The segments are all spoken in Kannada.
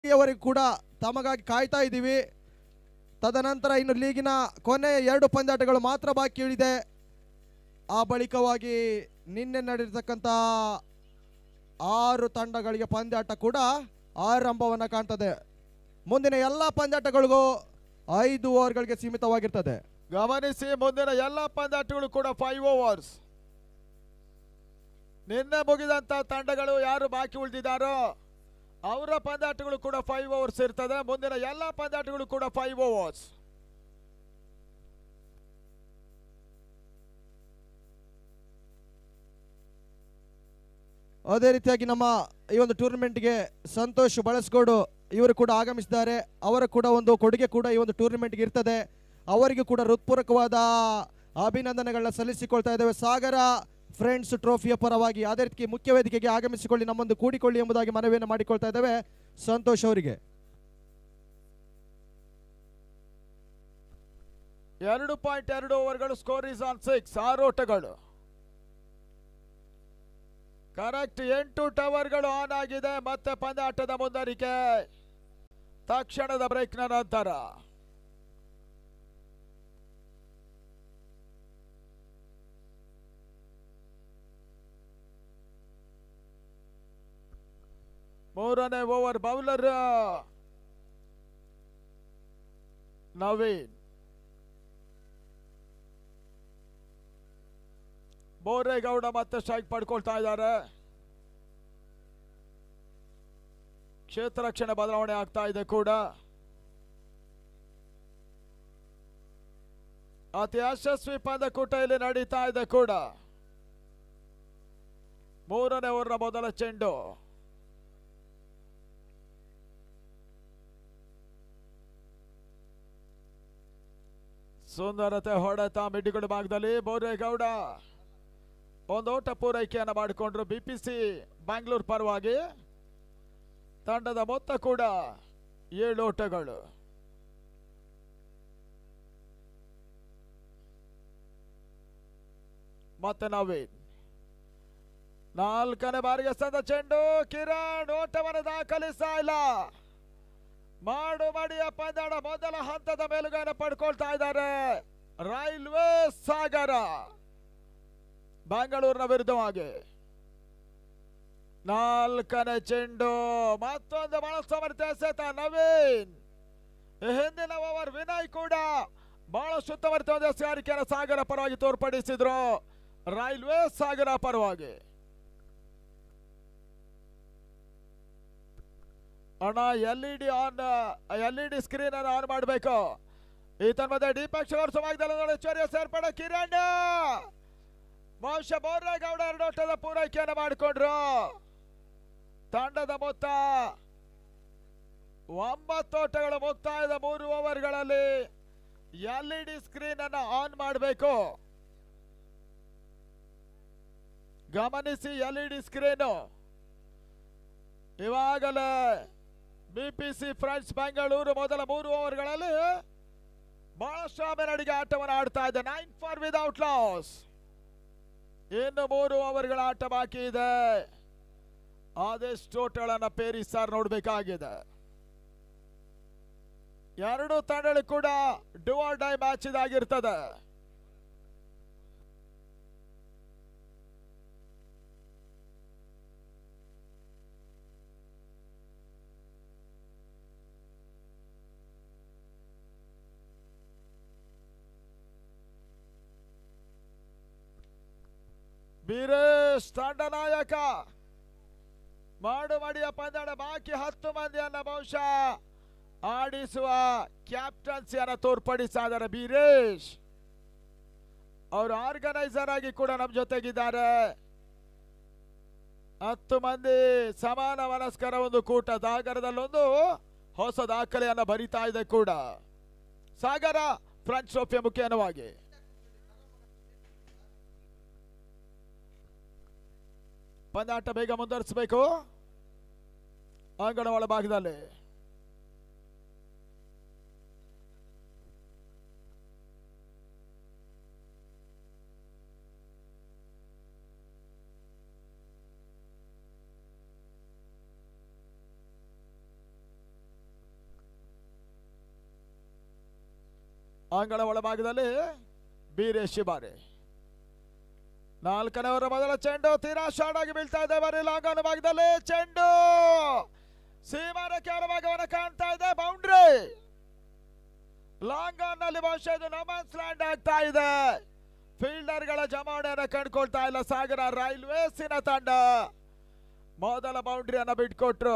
ಯವರೆಗೂ ಕೂಡ ತಮಗಾಗಿ ಕಾಯ್ತಾ ಇದ್ದೀವಿ ತದನಂತರ ಇನ್ನು ಲೀಗಿನ ಕೊನೆ ಎರಡು ಪಂದ್ಯಾಟಗಳು ಮಾತ್ರ ಬಾಕಿ ಉಳಿದೆ ಆ ಬಳಿಕವಾಗಿ ನಿನ್ನೆ ನಡೆದಿರ್ತಕ್ಕಂಥ ಆರು ತಂಡಗಳಿಗೆ ಪಂದ್ಯಾಟ ಕೂಡ ಆರಂಭವನ್ನು ಕಾಣ್ತದೆ ಮುಂದಿನ ಎಲ್ಲ ಪಂದ್ಯಾಟಗಳಿಗೂ ಐದು ಓವರ್ಗಳಿಗೆ ಸೀಮಿತವಾಗಿರ್ತದೆ ಗಮನಿಸಿ ಮುಂದಿನ ಎಲ್ಲ ಪಂದ್ಯಾಟಗಳು ಕೂಡ ಫೈವ್ ಓವರ್ಸ್ ನಿನ್ನೆ ಮುಗಿದಂತ ತಂಡಗಳು ಯಾರು ಬಾಕಿ ಉಳಿದಿದ್ದಾರೋ ಅವರ ಪಂದ್ಯಾಟಗಳು ಕೂಡ ಫೈವ್ ಓವರ್ಸ್ ಇರ್ತದೆ ಮುಂದಿನ ಎಲ್ಲ ಪಂದ್ಯಾಟಗಳು ಕೂಡ ಫೈವ್ ಓವರ್ಸ್ ಅದೇ ರೀತಿಯಾಗಿ ನಮ್ಮ ಈ ಒಂದು ಟೂರ್ನಮೆಂಟ್ಗೆ ಸಂತೋಷ್ ಬಳಸ್ಗೋಡು ಇವರು ಕೂಡ ಆಗಮಿಸಿದ್ದಾರೆ ಅವರ ಕೂಡ ಒಂದು ಕೊಡುಗೆ ಕೂಡ ಈ ಒಂದು ಟೂರ್ನಮೆಂಟ್ಗೆ ಇರ್ತದೆ ಅವರಿಗೂ ಕೂಡ ಹೃತ್ಪೂರ್ವಕವಾದ ಅಭಿನಂದನೆಗಳನ್ನ ಸಲ್ಲಿಸಿಕೊಳ್ತಾ ಇದ್ದೇವೆ ಸಾಗರ ಫ್ರೆಂಡ್ಸ್ ಟ್ರೋಫಿಯ ಪರವಾಗಿ ಅದೇ ರೀತಿ ಮುಖ್ಯ ವೇದಿಕೆಗೆ ಆಗಮಿಸಿಕೊಳ್ಳಿ ನಮ್ಮೊಂದು ಕೂಡಿಕೊಳ್ಳಿ ಎಂಬುದಾಗಿ ಮನವಿಯನ್ನು ಮಾಡಿಕೊಳ್ತಾ ಇದ್ದೇವೆ ಸಂತೋಷ್ ಅವರಿಗೆ ಎರಡು ಪಾಯಿಂಟ್ ಎರಡು ಓವರ್ಗಳು ಸ್ಕೋರ್ ಇಸ್ ಆನ್ ಸಿಕ್ಸ್ ಆರು ಓಟಗಳು ಕರೆಕ್ಟ್ ಎಂಟು ಟವರ್ಗಳು ಆನ್ ಆಗಿದೆ ಮತ್ತೆ ಪಂದ್ಯಾಟದ ಮುಂದರಿಕೆ ತಕ್ಷಣದ ಬ್ರೇಕ್ನ ನಂತರ ಮೂರನೇ ಓವರ್ ಬೌಲರ್ ನವೀನ್ ಬೋರೇಗೌಡ ಮತ್ತೆ ಸ್ಟ್ರೈಕ್ ಪಡ್ಕೊಳ್ತಾ ಇದ್ದಾರೆ ಕ್ಷೇತ್ರ ರಕ್ಷಣೆ ಬದಲಾವಣೆ ಆಗ್ತಾ ಇದೆ ಕೂಡ ಅತಿ ಯಶಸ್ವಿ ಪಂದ್ಯಕೂಟ ಇಲ್ಲಿ ನಡೀತಾ ಇದೆ ಕೂಡ ಮೂರನೇ ಓವರ್ನ ಮೊದಲ ಚೆಂಡು ಸುಂದರತೆ ಹೊಡೆತ ಮಿಡ್ಡಿಗಳು ಭಾಗದಲ್ಲಿ ಬೋರೇಗೌಡ ಒಂದು ಓಟ ಪೂರೈಕೆಯನ್ನು ಮಾಡಿಕೊಂಡ್ರು ಬಿಪಿಸಿ ಬ್ಯಾಂಗ್ಳೂರ್ ಪರವಾಗಿ ತಂಡದ ಮೊತ್ತ ಕೂಡ ಏಳು ಓಟಗಳು ಮತ್ತೆ ನವೀನ್ ನಾಲ್ಕನೇ ಬಾರಿಗೆ ಸಂದ ಚೆಂಡು ಕಿರಣ್ ಓಟವನ್ನು ದಾಖಲಿಸ್ತಾ ಇಲ್ಲ ಮಾಡು ಮಡಿಯ ಪಂದ್ಯಾಟ ಮೊದಲ ಹಂತದ ಮೇಲುಗೈನ ಪಡ್ಕೊಳ್ತಾ ಇದ್ದಾರೆ ರೈಲ್ವೆ ಸಾಗರ ಬೆಂಗಳೂರಿನ ವಿರುದ್ಧವಾಗಿ ನಾಲ್ಕನೇ ಚೆಂಡು ಮತ್ತೊಂದು ಬಹಳ ಸಮರ್ಥ್ಯ ಎಸೆತ ನವೀನ್ ಈ ಹಿಂದಿನ ಓವರ್ ವಿನಯ್ ಕೂಡ ಬಹಳ ಸುತ್ತಮುತ್ತ ಒಂದು ಎಸೆಗಾರಿಕೆಯನ್ನು ಸಾಗರ ಪರವಾಗಿ ತೋರ್ಪಡಿಸಿದ್ರು ರೈಲ್ವೆ ಸಾಗರ ಪರವಾಗಿ ಅಣ್ಣ L E D on L E D screen ಅನ್ನು ಆನ್ ಮಾಡಬೇಕು ಈ ತನ್ಮಧ್ಯೆ ದೀಪಕ್ ಶಿವರ್ ಸಮಾಜದಲ್ಲಿ ನೋಡಿ ಚರ್ಯ ಸೇರ್ಪಡೆ ಕಿರಣ್ ಬಹುಶಃ ಬೋರೇಗೌಡ ಎರಡು ಓಟದ ಪೂರೈಕೆಯನ್ನು ಮಾಡಿಕೊಂಡ್ರು ತಂಡದ ಮೊತ್ತ ಒಂಬತ್ತು ಓಟಗಳು ಮುಕ್ತಾಯದ ಮೂರು ಓವರ್ಗಳಲ್ಲಿ ಎಲ್ ಇ ಡಿ ಸ್ಕ್ರೀನ್ ಅನ್ನು ಆನ್ ಮಾಡಬೇಕು ಗಮನಿಸಿ ಎಲ್ ಇ ಡಿ ಸ್ಕ್ರೀನು ಇವಾಗಲೇ ಬಿಪಿಸಿ ಫ್ರೆಂಡ್ಸ್ ಬೆಂಗಳೂರು ಮೊದಲ ಮೂರು ಓವರ್ಗಳಲ್ಲಿ ಬಹಳಷ್ಟು ಅಮೆರಡಿಗೆ ಆಟವನ್ನು ಆಡ್ತಾ ಇದೆ ನೈನ್ ಫಾರ್ ವಿದೌಟ್ ಲಾಸ್ ಇನ್ನು ಮೂರು ಓವರ್ಗಳ ಆಟ ಬಾಕಿ ಇದೆ ಆದಷ್ಟು ಓಟಗಳನ್ನು ಪೇರಿ ಸರ್ ನೋಡಬೇಕಾಗಿದೆ ಎರಡು ತಂಡಗಳು ಕೂಡ ಡೂ ಆರ್ ಡೈ ಮ್ಯಾಚ್ ಇದಾಗಿರ್ತದೆ ಬೀರೇಶ್ ತಂಡ ನಾಯಕ ಮಾಡು ಮಡಿಯ ಪಂದ್ಯಾಟ ಬಾಕಿ ಹತ್ತು ಮಂದಿಯನ್ನ ಬಹುಶಃ ಆಡಿಸುವ ಕ್ಯಾಪ್ಟನ್ಸಿಯನ್ನ ತೋರ್ಪಡಿಸ್ತಾ ಇದ್ದಾರೆ ಬೀರೇಶ್ ಅವರು ಆರ್ಗನೈಸರ್ ಆಗಿ ಕೂಡ ನಮ್ಮ ಜೊತೆಗಿದ್ದಾರೆ ಹತ್ತು ಮಂದಿ ಸಮಾನ ಮನಸ್ಕರ ಒಂದು ಕೂಟ ಸಾಗರದಲ್ಲೊಂದು ಹೊಸ ದಾಖಲೆಯನ್ನ ಬರಿತಾ ಇದೆ ಕೂಡ ಸಾಗರ ಫ್ರೆಂಚ್ ಟ್ರೋಫಿಯ ಮುಖ್ಯವಾಗಿ ಪಂದ್ಯಾಟ ಬೇಗ ಮುಂದುವರಿಸಬೇಕು ಅಂಗಣ ಒಳಭಾಗದಲ್ಲಿ ಅಂಗಳ ಒಳಭಾಗದಲ್ಲಿ ಬೀರೇಶ್ ಶಿಬಾರಿ ನಾಲ್ಕನೇ ಅವರ ಮೊದಲ ಚೆಂಡು ತೀರಾ ಶಾರ್ಟ್ ಆಗಿ ಬೀಳ್ತಾ ಇದೆ ಬರೀ ಲಾಂಗ್ ಆನ್ ಭಾಗದಲ್ಲಿ ಚೆಂಡು ಸೀಮಾರಕ್ಕೆ ಅವರ ಭಾಗವನ್ನು ಕಾಣ್ತಾ ಇದೆ ಬೌಂಡ್ರಿ ಲಾಂಗ್ ಆನ್ ನಲ್ಲಿ ಬಹುಶಃ ಇದು ನಮನ್ಸ್ ಲ್ಯಾಂಡ್ ಆಗ್ತಾ ಇದೆ ಫೀಲ್ಡರ್ ಗಳ ಜಮಾವಣೆಯನ್ನು ಕಂಡುಕೊಳ್ತಾ ಇಲ್ಲ ಸಾಗರ ರೈಲ್ವೇಸಿನ ತಂಡ ಮೊದಲ ಬೌಂಡ್ರಿಯನ್ನ ಬಿಟ್ಕೊಟ್ರು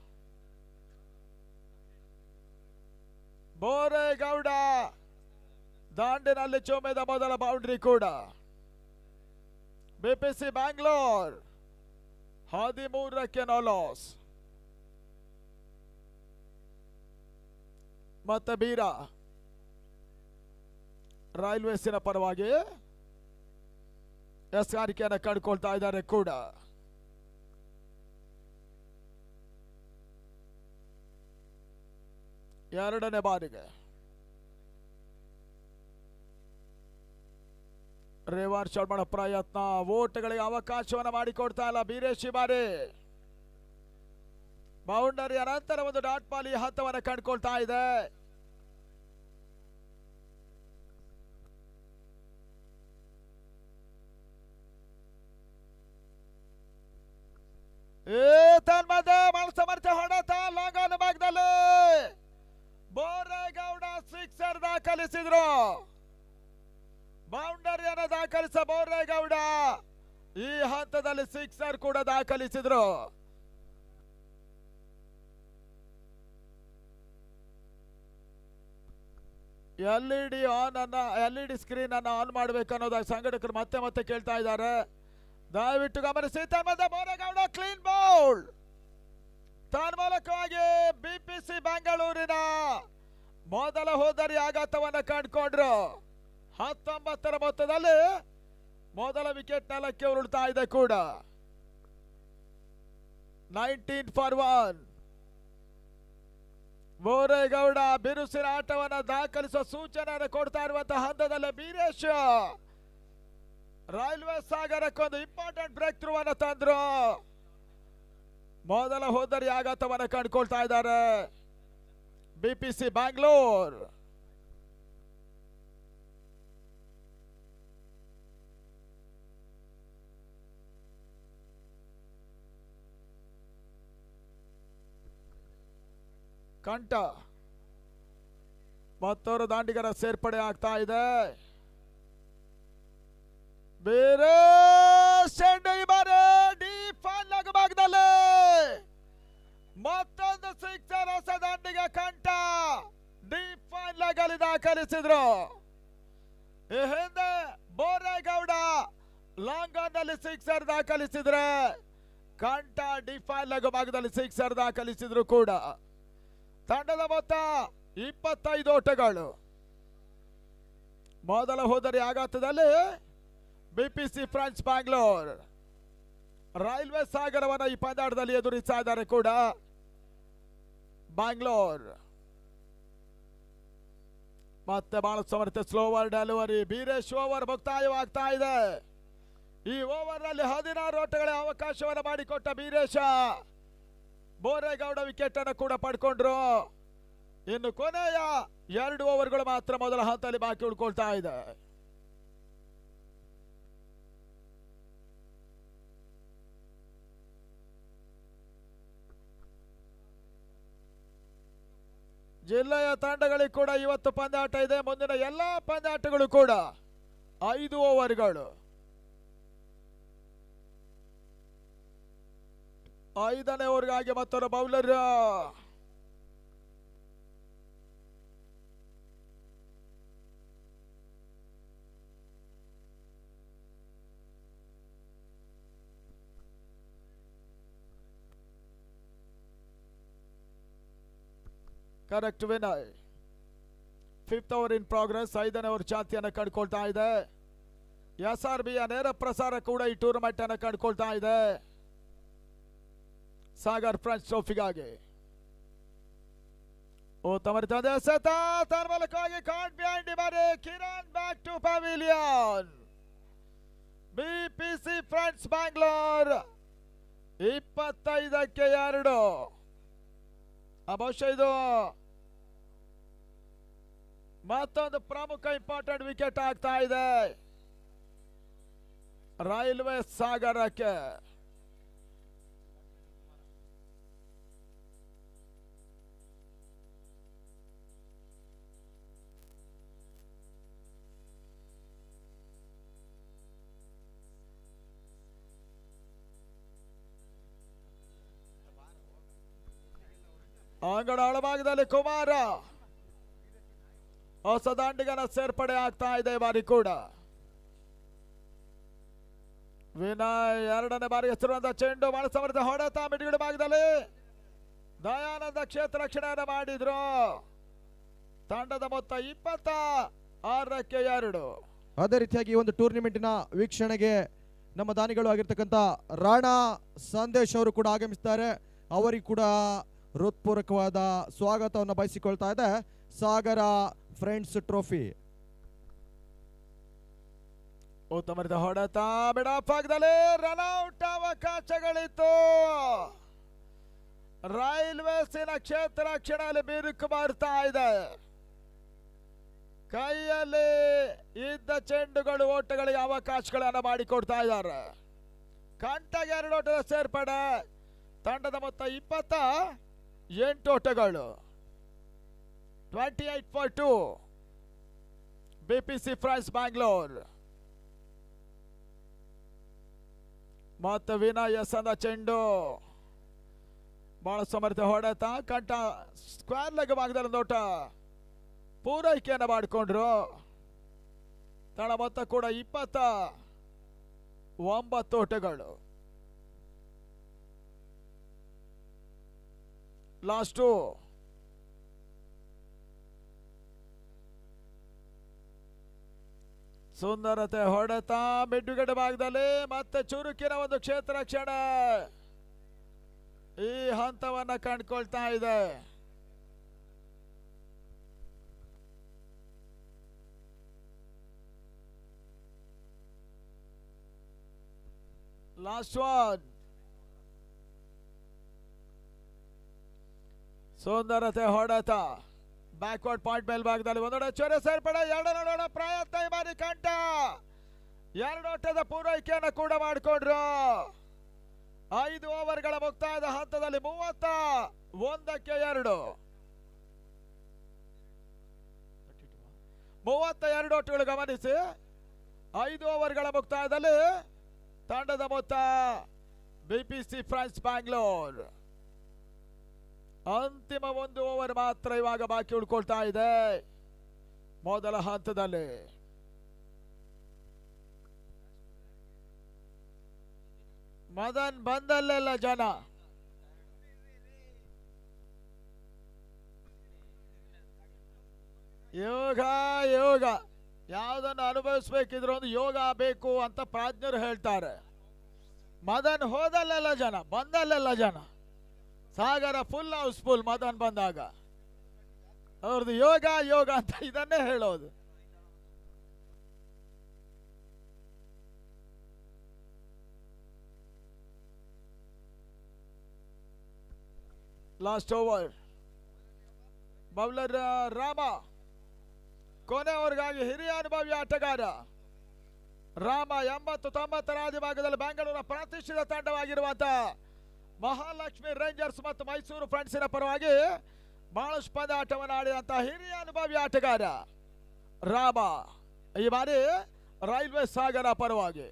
ಬೋರೇಗೌಡ ದಾಂಡಿನಲ್ಲಿ ಚುಮ್ಮಿದ ಮೊದಲ ಬೌಂಡ್ರಿ ಕೂಡ ಬಿಪಿಸಿ ಬ್ಯಾಂಗ್ಳೂರ್ ಹದಿಮೂರಕ್ಕೆ ನೋ ಲಾಸ್ ಮತ್ತೆ ಬೀರ ರೈಲ್ವೇಸಿನ ಪರವಾಗಿ ಎಸ್ಗಾರಿಕೆಯನ್ನು ಕಂಡುಕೊಳ್ತಾ ಇದ್ದಾರೆ ಕೂಡ ಎರಡನೇ ಬಾರಿಗೆ ರೇವಾರ್ ಶರ್ಮಣ ಪ್ರಯತ್ನ ಓಟ್ಗಳಿಗೆ ಅವಕಾಶವನ್ನು ಮಾಡಿಕೊಡ್ತಾ ಇಲ್ಲ ಬೀರೇಶ್ ಶಿಬಾರಿ ಬೌಂಡರಿಯ ನಂತರ ಒಂದು ಡಾಟ್ ಬಾಲ್ ಈ ಹಂತವನ್ನು ಕಂಡುಕೊಳ್ತಾ ಇದೆ ಏ ತನ್ಮದ ಮನಸಮರ್ಥ ಹೊಡೆತ ಲಾಂಗ್ ಆನ್ ಭಾಗದಲ್ಲಿ ಬೋರೇಗೌಡ ಸಿಕ್ಸರ್ ದಾಖಲಿಸಿದ್ರು ಬೌಂಡರಿಯನ್ನು ದಾಖಲಿಸ ಬೋರೇಗೌಡ ಈ ಹಂತದಲ್ಲಿ ಸಿಕ್ಸರ್ ಕೂಡ ದಾಖಲಿಸಿದ್ರು ಎಲ್ ಇ ಡಿ ಆನ್ ಅನ್ನ ಎಲ್ ಇ ಡಿ ಸ್ಕ್ರೀನ್ ಅನ್ನ ಆನ್ ಮಾಡ್ಬೇಕು ಅನ್ನೋದಾಗ ಸಂಘಟಕರು ಮತ್ತೆ ಮತ್ತೆ ಕೇಳ್ತಾ ಇದ್ದಾರೆ ದಯವಿಟ್ಟು ಗಮನಿಸಿ ತನ್ಮದ ಬೋರೇಗೌಡ ಕ್ಲೀನ್ ಬೌಲ್ ತನ್ಮೂಲಕವಾಗಿ ಬಿಪಿಸಿ ಬೆಂಗಳೂರಿನ ಮೊದಲ ಹೋದರಿ ಆಘಾತವನ್ನ ಕಂಡುಕೊಂಡ್ರು ಹತ್ತೊಂಬತ್ತರ ಮೊತ್ತದಲ್ಲಿ ಮೊದಲ ವಿಕೆಟ್ ನೆಲಕ್ಕೆ ಉರುಳ್ತಾ ಇದೆ ಕೂಡ ನೈನ್ಟೀನ್ ಫಾರ್ ಒನ್ ಬೋರೇಗೌಡ ಬಿರುಸಿನ ಆಟವನ್ನ ದಾಖಲಿಸುವ ಸೂಚನೆಯನ್ನು ಕೊಡ್ತಾ ಇರುವಂತಹ ಹಂತದಲ್ಲಿ ಬೀರೇಶ್ ರೈಲ್ವೆ ಸಾಗರಕ್ಕೊಂದು ಇಂಪಾರ್ಟೆಂಟ್ ಬ್ರೇಕ್ ಥ್ರೂ ಅನ್ನು ತಂದ್ರು ಮೊದಲ ಹೋದರಿ ಆಘಾತವನ್ನ ಕಂಡುಕೊಳ್ತಾ ಇದ್ದಾರೆ ಬಿಪಿಸಿ ಬ್ಯಾಂಗ್ಳೂರ್ ಕಂಠ ಮತ್ತೋರು ದಾಂಡಿಗರ ಸೇರ್ಪಡೆ ಆಗ್ತಾ ಇದೆ ಬೇರೆ ಚೆಂಡು ಈ ಬಾರಿ ಡೀಪ್ ಲಘು ಭಾಗದಲ್ಲಿ ಮತ್ತೊಂದು ಸಿಕ್ಸರ್ ಹೊಸ ದಾಂಡಿಗೆ ಕಂಠ ಡೀಪ್ ಲಗಲಿ ದಾಖಲಿಸಿದ್ರು ಈ ಹಿಂದೆ ಬೋರೇಗೌಡ ಲಾಂಗ್ ಆನ್ ನಲ್ಲಿ ಸಿಕ್ಸರ್ ದಾಖಲಿಸಿದ್ರೆ ಕಂಠ ಡಿಫೈನ್ ಲಘು ಭಾಗದಲ್ಲಿ ಸಿಕ್ಸರ್ ದಾಖಲಿಸಿದ್ರು ಕೂಡ ತಂಡದ ಮೊತ್ತ ಇಪ್ಪತ್ತೈದು ಓಟಗಳು ಮೊದಲ ಹೋದರಿ ಆಘಾತದಲ್ಲಿ ಬಿಪಿಸಿ ಫ್ರಾನ್ಸ್ ಬ್ಯಾಂಗ್ಳೂರ್ ರೈಲ್ವೆ ಸಾಗರವನ್ನ ಈ ಪಂದ್ಯಾಟದಲ್ಲಿ ಎದುರಿಸ್ತಾ ಇದ್ದಾರೆ ಕೂಡ ಬ್ಯಾಂಗ್ಳೂರ್ ಮತ್ತೆ ಬಹಳ ಸಮರ್ಥ ಸ್ಲೋವರ್ ಡೆಲಿವರಿ ಬೀರೇಶ್ ಓವರ್ ಮುಕ್ತಾಯವಾಗ್ತಾ ಇದೆ ಈ ಓವರ್ ನಲ್ಲಿ ಹದಿನಾರು ಓಟಗಳ ಅವಕಾಶವನ್ನು ಮಾಡಿಕೊಟ್ಟ ಬೀರೇಶ ಬೋರೇಗೌಡ ವಿಕೆಟ್ ಅನ್ನು ಕೂಡ ಪಡ್ಕೊಂಡ್ರು ಇನ್ನು ಕೊನೆಯ ಎರಡು ಓವರ್ಗಳು ಮಾತ್ರ ಮೊದಲ ಹಂತದಲ್ಲಿ ಬಾಕಿ ಉಳ್ಕೊಳ್ತಾ ಇದೆ ಜಿಲ್ಲೆಯ ತಂಡಗಳಿಗೆ ಕೂಡ ಇವತ್ತು ಪಂದ್ಯಾಟ ಇದೆ ಮುಂದಿನ ಎಲ್ಲಾ ಪಂದ್ಯಾಟಗಳು ಕೂಡ ಐದು ಓವರ್ಗಳು ಐದನೇ ಓವರ್ಗಾಗಿ ಮತ್ತೊಂದು bowler correct Vinay fifth over in progress ಐದನೇ ಓವರ್ ಚಾತಿಯನ್ನು ಕಂಡುಕೊಳ್ತಾ ಇದೆ ಎಸ್ ಆರ್ ಬಿಯ ನೇರ ಪ್ರಸಾರ ಕೂಡ ಈ ಟೂರ್ನಮೆಂಟ್ ಅನ್ನು ಕಂಡುಕೊಳ್ತಾ ಇದೆ ಸಾಗರ್ ಫ್ರೆಂಚ್ ಟ್ರೋಫಿಗಾಗಿ ಓ ತಮರಿ ತಂದೆ ಸತ ತನ್ಮೂಲಕವಾಗಿ ಕಾಟ್ ಬಿಹೈಂಡ್ ಬಾರಿ Kiran back to pavilion BPC friends Bangalore ಇಪ್ಪತ್ತೈದಕ್ಕೆ ಎರಡು ಆ ಬಹುಶಃ ಇದು ಮತ್ತೊಂದು ಪ್ರಮುಖ ಇಂಪಾರ್ಟೆಂಟ್ ವಿಕೆಟ್ ಆಗ್ತಾ ಇದೆ ರೈಲ್ವೆ ಸಾಗರಕ್ಕೆ ಅಂಗಡ ಒಳಭಾಗದಲ್ಲಿ ಕುಮಾರ ಹೊಸ ದಾಂಡಿಗನ ಸೇರ್ಪಡೆ ಆಗ್ತಾ ಇದೆ ಈ ಬಾರಿ ಕೂಡ ವಿನಯ್ ಎರಡನೇ ಬಾರಿ ಹೆಸರುವಂತ ಚೆಂಡು ಬಹಳ ಸಮರ್ಥ ಹೊಡೆತ ಮಿಡಿಗಡೆ ಭಾಗದಲ್ಲಿ ದಯಾನಂದ ಕ್ಷೇತ್ರ ರಕ್ಷಣೆಯನ್ನು ಮಾಡಿದ್ರು ತಂಡದ ಮೊತ್ತ ಇಪ್ಪತ್ತ ಆರಕ್ಕೆ ಎರಡು ಅದೇ ರೀತಿಯಾಗಿ ಈ ಒಂದು ಟೂರ್ನಿಮೆಂಟಿನ ವೀಕ್ಷಣೆಗೆ ನಮ್ಮ ದಾನಿಗಳು ಆಗಿರ್ತಕ್ಕಂಥ ರಾಣಾ ಸಂದೇಶ್ ಅವರು ಕೂಡ ಆಗಮಿಸ್ತಾರೆ ಅವರಿಗೂ ಕೂಡ ಹೃತ್ಪೂರ್ವಕವಾದ ಸ್ವಾಗತವನ್ನು ಬಯಸಿಕೊಳ್ತಾ ಇದೆ ಸಾಗರ ಫ್ರೆಂಡ್ಸ್ ಟ್ರೋಫಿ ಉತ್ತಮ ರೀತಿಯ ಹೊಡೆತ ಬಿಡ ಭಾಗದಲ್ಲಿ ರನ್ಔಟ್ ಅವಕಾಶಗಳಿತ್ತು ರೈಲ್ವೇಸಿನ ಕ್ಷೇತ್ರ ರಕ್ಷಣೆಯಲ್ಲಿ ಬಿರುಕು ಬರ್ತಾ ಇದೆ ಕೈಯಲ್ಲಿ ಇದ್ದ ಚೆಂಡುಗಳು ಓಟಗಳಿಗೆ ಅವಕಾಶಗಳನ್ನು ಮಾಡಿಕೊಡ್ತಾ ಇದ್ದಾರೆ ಕಂಟಗೆ ಎರಡು ಓಟದ ಸೇರ್ಪಡೆ ತಂಡದ ಮೊತ್ತ ಇಪ್ಪತ್ತ ಎಂಟು ಓಟಗಳು twenty eight for two B P C friends Bangalore ಮತ್ತೆ ವಿನಯ್ ಎಸ್ ಅಂದ ಚೆಂಡು ಬಹಳ ಸಮರ್ಥ ಹೊಡೆತ ಕಂಠ ಸ್ಕ್ವೇರ್ ಲೆಗ್ ಭಾಗದಲ್ಲಿ ಒಂದು ಓಟ ಪೂರೈಕೆಯನ್ನು ಮಾಡಿಕೊಂಡ್ರು ತಳ ಮೊತ್ತ ಕೂಡ ಇಪ್ಪತ್ತ ಒಂಬತ್ತು ಓಟಗಳು ಲಾಸ್ಟು ಸುಂದರತೆ ಹೊಡೆತ ಮಿಡ್ಡುಗಡೆ ಭಾಗದಲ್ಲಿ ಮತ್ತೆ ಚುರುಕಿನ ಒಂದು ಕ್ಷೇತ್ರ ರಕ್ಷಣೆ ಈ ಹಂತವನ್ನ ಕಂಡುಕೊಳ್ತಾ ಇದೆ ಲಾಸ್ಟ್ ಒನ್ ಸುಂದರತೆ ಹೊಡೆತ ಬ್ಯಾಕ್ವರ್ಡ್ ಪಾಯಿಂಟ್ ಮೇಲ್ಭಾಗದಲ್ಲಿ ಒಂದೊಡೆ ಚೊರೆ ಸೇರ್ಪಡೆ ಎರಡು ನೋಡೋಣ ಪ್ರಯತ್ನ ಈ ಬಾರಿ ಕಂಠ ಎರಡು ಓಟದ ಪೂರೈಕೆಯನ್ನು ಕೂಡ ಮಾಡಿಕೊಂಡ್ರು ಐದು ಓವರ್ಗಳ ಮುಕ್ತಾಯದ ಹಂತದಲ್ಲಿ ಮೂವತ್ತ ಒಂದಕ್ಕೆ ಎರಡು ಮೂವತ್ತ ಎರಡು ಓಟಗಳು ಗಮನಿಸಿ ಐದು ಓವರ್ಗಳ ಮುಕ್ತಾಯದಲ್ಲಿ ತಂಡದ ಮೊತ್ತ ಬಿಪಿಸಿ ಫ್ರಾನ್ಸ್ ಬ್ಯಾಂಗ್ಳೂರ್ ಅಂತಿಮ ಒಂದು ಓವರ್ ಮಾತ್ರ ಇವಾಗ ಬಾಕಿ ಉಳ್ಕೊಳ್ತಾ ಇದೆ ಮೊದಲ ಹಂತದಲ್ಲಿ ಮದನ್ ಬಂದಲ್ಲೆಲ್ಲ ಜನ ಯೋಗ ಯೋಗ ಯಾವುದನ್ನು ಅನುಭವಿಸ್ಬೇಕಿದ್ರು ಒಂದು ಯೋಗ ಬೇಕು ಅಂತ ಪ್ರಾಜ್ಞರು ಹೇಳ್ತಾರೆ ಮದನ್ ಹೋದಲ್ಲೆಲ್ಲ ಜನ ಬಂದಲ್ಲೆಲ್ಲ ಜನ ಸಾಗರ ಫುಲ್ ಹೌಸ್ಫುಲ್ ಮದನ್ ಬಂದಾಗ ಅವ್ರದ್ದು ಯೋಗ ಯೋಗ ಅಂತ ಇದನ್ನೇ ಹೇಳೋದು ಲಾಸ್ಟ್ ಓವರ್ ಬೌಲರ್ ರಾಮ ಕೊನೆಯವರೆಗಾಗಿ ಹಿರಿಯ ಅನುಭವಿ ಆಟಗಾರ ರಾಮ ಎಂಬತ್ತು ತೊಂಬತ್ತರ ಭಾಗದಲ್ಲಿ ಬೆಂಗಳೂರಿನ ಪ್ರತಿಷ್ಠಿತ ತಂಡವಾಗಿರುವಂತಹ ಮಹಾಲಕ್ಷ್ಮಿ ರೇಂಜರ್ಸ್ ಮತ್ತು ಮೈಸೂರು ಫ್ರೆಂಡ್ಸಿನ ಪರವಾಗಿ ಬಹಳಷ್ಟು ಪಂದ್ಯಾಟವನ್ನು ಆಡಿದಂತಹ ಹಿರಿಯ ಅನುಭವಿ ಆಟಗಾರ ರಾಮ ಈ ಬಾರಿ ರೈಲ್ವೆ ಸಾಗರ ಪರವಾಗಿ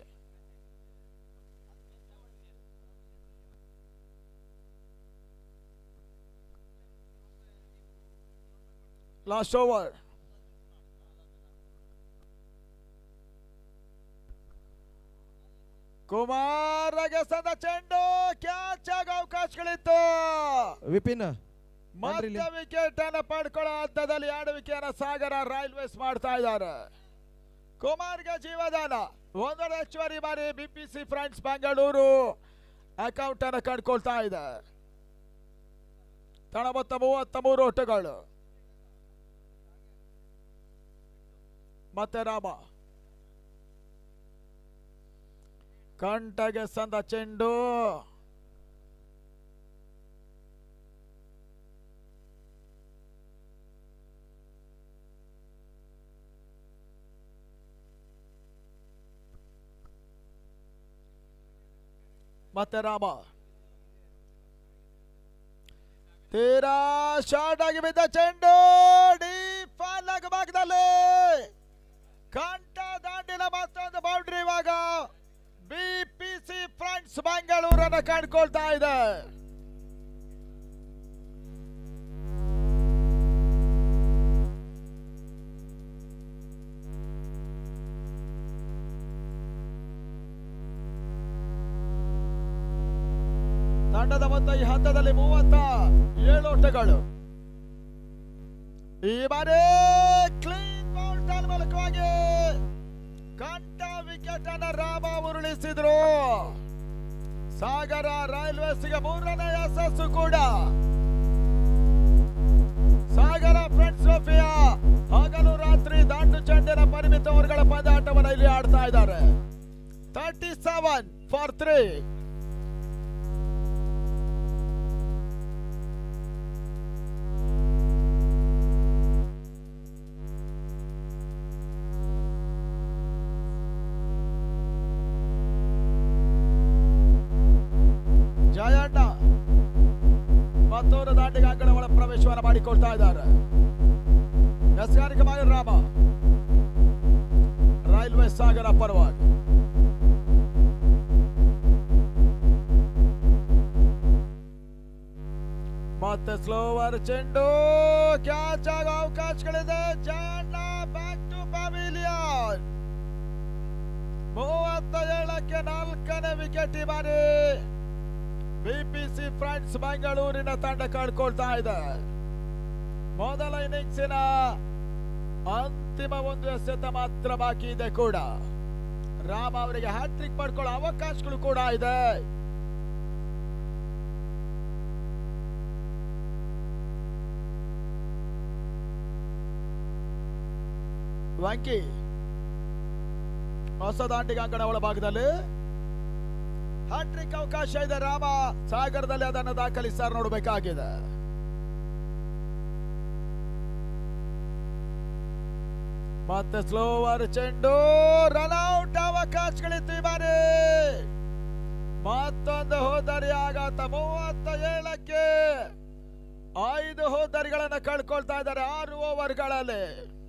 ಲಾಸ್ಟ್ ಓವರ್ ಕುಮಾರಗೆ ಸಂದ ಚೆಂಡು ಕ್ಯಾಚ್ ಆಗ ಅವಕಾಶಗಳಿತ್ತು ವಿಪಿನ್ ಬನ್ರಿ ಇಲ್ಲಿ. ಮತ್ತೆ ವಿಕೆಟ್ ಅನ್ನ ಪಡ್ಕೊಳ್ಳೋ ಹಂತದಲ್ಲಿ ಎರಡು ವಿಕೆಟ್ ಸಾಗರ ರೈಲ್ವೇಸ್ ಮಾಡ್ತಾ ಇದ್ದಾರೆ ಕುಮಾರ್ಗೆ ಜೀವದಾನ ಒಂದರ ಹೆಚ್ಚುವರಿ ಬಾರಿ ಬಿಪಿಸಿ ಫ್ರೆಂಡ್ಸ್ ಬೆಂಗಳೂರು ಅಕೌಂಟ್ ಅನ್ನು ಕಂಡುಕೊಳ್ತಾ ಇದೆ ತಣ ಮೊತ್ತ ಮೂವತ್ತ ಮೂರು ಒಟ್ಟುಗಳು ಮತ್ತೆ ರಾಮ ಕಂಟಗೆ ಸಂದ ಚೆಂಡು ಮತ್ತೆ ರಾಮ ತೀರಾ ಶಾರ್ಟ್ ಆಗಿ ಬಿದ್ದ ಚೆಂಡು ಡೀಪ್ ಭಾಗದಲ್ಲಿ ಕಂಠ ದಾಂಡಿನ ಮತ್ತೊಂದು ಬೌಂಡ್ರಿ ಇವಾಗ ಬಿಪಿಸಿ ಫ್ರೆಂಡ್ಸ್ ಬೆಂಗಳೂರನ್ನ ಕಂಡುಕೊಳ್ತಾ ಇದೆ ತಂಡದ ಮೊತ್ತ ಈ ಹಂತದಲ್ಲಿ ಮೂವತ್ತ ಏಳು ಓಟಗಳು ಈ ಬಾರಿ ಕ್ಲೀನ್ ಬೌಲ್ಟನ್ ಮೂಲಕವಾಗಿ ಕಂಠ ವಿಕೆಟ್ ಅನ್ನ ರಾಮ ಉರುಳಿಸಿದ್ರು ಸಾಗರ ರೈಲ್ವೇಸ್ಗೆ ಮೂರನೇ ಯಶಸ್ಸು ಕೂಡ ಸಾಗರ ಫ್ರೆಂಡ್ಸ್ ಟ್ರೋಫಿಯ ಹಗಲು ರಾತ್ರಿ ದಾಂಡು ಚೆಂಡಿನ ಪರಿಮಿತ ಓವರ್ಗಳ ಪಂದ್ಯಾಟವನ್ನು ಇಲ್ಲಿ ಆಡ್ತಾ ಇದ್ದಾರೆ thirty seven for three Jayanna ಮತ್ತೊಂದು ದಾಂಡಿಗೆ ಅಂಗಡ ಒಳ ಪ್ರವೇಶವನ್ನು ಮಾಡಿಕೊಳ್ತಾ ಇದ್ದಾರೆ ಎಸ್ಗಾರಿಕೆ ಮಾಡಿ ರಾಮ ರೈಲ್ವೆ ಸಾಗರ ಪರವಾಗಿ ಮತ್ತೆ ಸ್ಲೋವರ್ ಚೆಂಡು ಕ್ಯಾಚ್ ಆಗೋ ಅವಕಾಶಗಳಿದೆ ಜಯಣ್ಣ ಬ್ಯಾಕ್ ಟು ಪವಿಲಿಯನ್ ಮೂವತ್ತ ಏಳಕ್ಕೆ ನಾಲ್ಕನೇ ವಿಕೆಟ್ ಈ ಬಾರಿ ಬಿಪಿಸಿ ಫ್ರೆಂಡ್ಸ್ ಬೆಂಗಳೂರಿನ ತಂಡ ಕಳ್ಕೊಳ್ತಾ ಇದೆ ಮೊದಲ ಇನ್ನಿಂಗ್ಸಿನ ಅಂತಿಮ ಒಂದು ಎಸೆತ ಮಾತ್ರ ಬಾಕಿ ಇದೆ ಕೂಡ ರಾಮ ಅವರಿಗೆ ಹ್ಯಾಟ್ರಿಕ್ ಮಾಡ್ಕೊಳ್ಳೋ ಅವಕಾಶಗಳು ಕೂಡ ಇದೆ ವಂಕಿ ಹೊಸ ದಾಂಡಿಗ ಅಂಗಡ ಒಳಭಾಗದಲ್ಲಿ ಹ್ಯಾಟ್ರಿಕ್ ಅವಕಾಶ ಇದೆ ರಾಮ ಸಾಗರದಲ್ಲಿ ಅದನ್ನು ದಾಖಲಿಸ್ತಾರೆ ನೋಡಬೇಕಾಗಿದೆ ಮತ್ತೆ ಸ್ಲೋವರ್ ಚೆಂಡು ರನ್ಔಟ್ ಅವಕಾಶಗಳಿತ್ತು ಈ ಬಾರಿ ಮತ್ತೊಂದು ಹೋದರಿ ಆಘಾತ ಮೂವತ್ತ ಏಳಕ್ಕೆ ಐದು ಹೋದರಿಗಳನ್ನ ಕಳ್ಕೊಳ್ತಾ ಇದ್ದಾರೆ ಆರು ಓವರ್ಗಳಲ್ಲಿ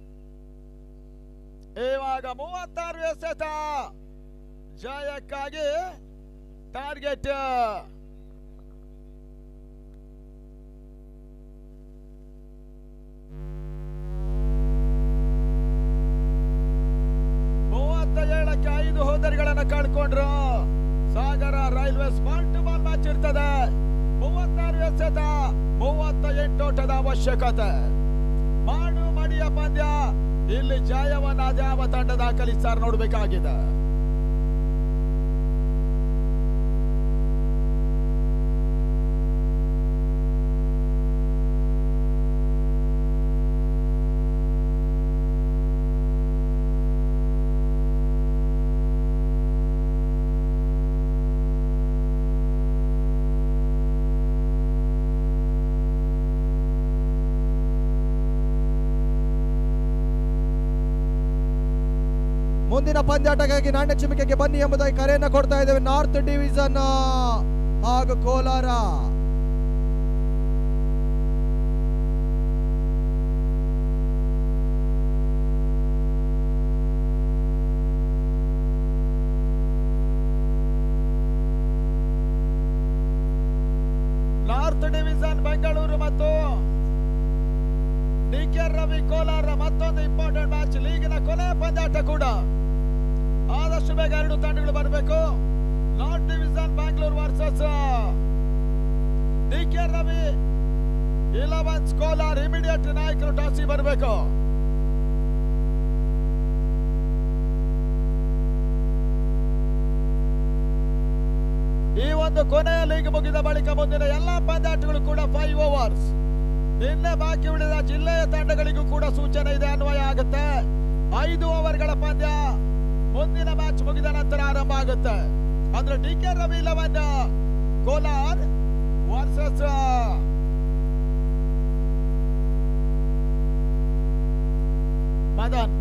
ಇವಾಗ ಮೂವತ್ತಾರು ಎಸೆತ ಜಯಕ್ಕಾಗಿ ಟಾರ್ಗೆಟ್ ಮೂವತ್ತ ಏಳಕ್ಕೆ ಐದು ಹೋದರಿಗಳನ್ನ ಕಳ್ಕೊಂಡ್ರು Sagara railway ball to ball match ಇರ್ತದೆ ಮೂವತ್ತಾರು ಎಸೆತ ಮೂವತ್ತ ಎಂಟು ಓಟದ ಅವಶ್ಯಕತೆ ಮಾಡು ಮಡಿಯ ಪಂದ್ಯ ಇಲ್ಲಿ ಜಯವನ್ನ ಅದ್ಯಾವ ತಂಡ ದಾಖಲಿಸ್ತಾರೆ ನೋಡ್ಬೇಕಾಗಿದೆ ಮುಂದಿನ ಪಂದ್ಯಾಟಕ್ಕಾಗಿ ನಾಣ್ಯ ಚಿಮಿಕೆಗೆ ಬನ್ನಿ ಎಂಬುದಾಗಿ ಕರೆಯನ್ನ ಕೊಡ್ತಾ ಇದ್ದೇವೆ ನಾರ್ತ್ ಡಿವಿಷನ್ ಹಾಗೂ ಕೋಲಾರ ನಾರ್ತ್ ಡಿವಿಷನ್ ಬೆಂಗಳೂರು ಮತ್ತು ಡಿಕೆ ರವಿ ಕೋಲಾರ ಮತ್ತೊಂದು ಇಂಪಾರ್ಟೆಂಟ್ ಮ್ಯಾಚ್ ಲೀಗಿನ ಕೊನೆ ಪಂದ್ಯಾಟ ಕೂಡ ಆದಷ್ಟು ಬೇಗ ಎರಡು ತಂಡಗಳು ಬರಬೇಕು north division Bangalore versus DK Ravi elevens Kolar immediate ನಾಯಕರು ಟಾಸಿಗೆ ಬರಬೇಕು ಈ ಒಂದು ಕೊನೆಯ ಲೀಗ್ ಮುಗಿದ ಬಳಿಕ ಮುಂದಿನ ಎಲ್ಲಾ ಪಂದ್ಯಾಟಗಳು ಕೂಡ ಫೈವ್ ಓವರ್ಸ್ ನಿನ್ನೆ ಬಾಕಿ ಉಳಿದ ಜಿಲ್ಲೆಯ ತಂಡಗಳಿಗೂ ಕೂಡ ಸೂಚನೆ ಇದೆ ಅನ್ವಯ ಆಗುತ್ತೆ ಐದು ಓವರ್ಗಳ ಪಂದ್ಯ ಮುಂದಿನ ಮ್ಯಾಚ್ ಮುಗಿದ ನಂತರ ಆರಂಭ ಆಗುತ್ತೆ ಅಂದ್ರೆ D K Ravi eleven Kolar versus Madan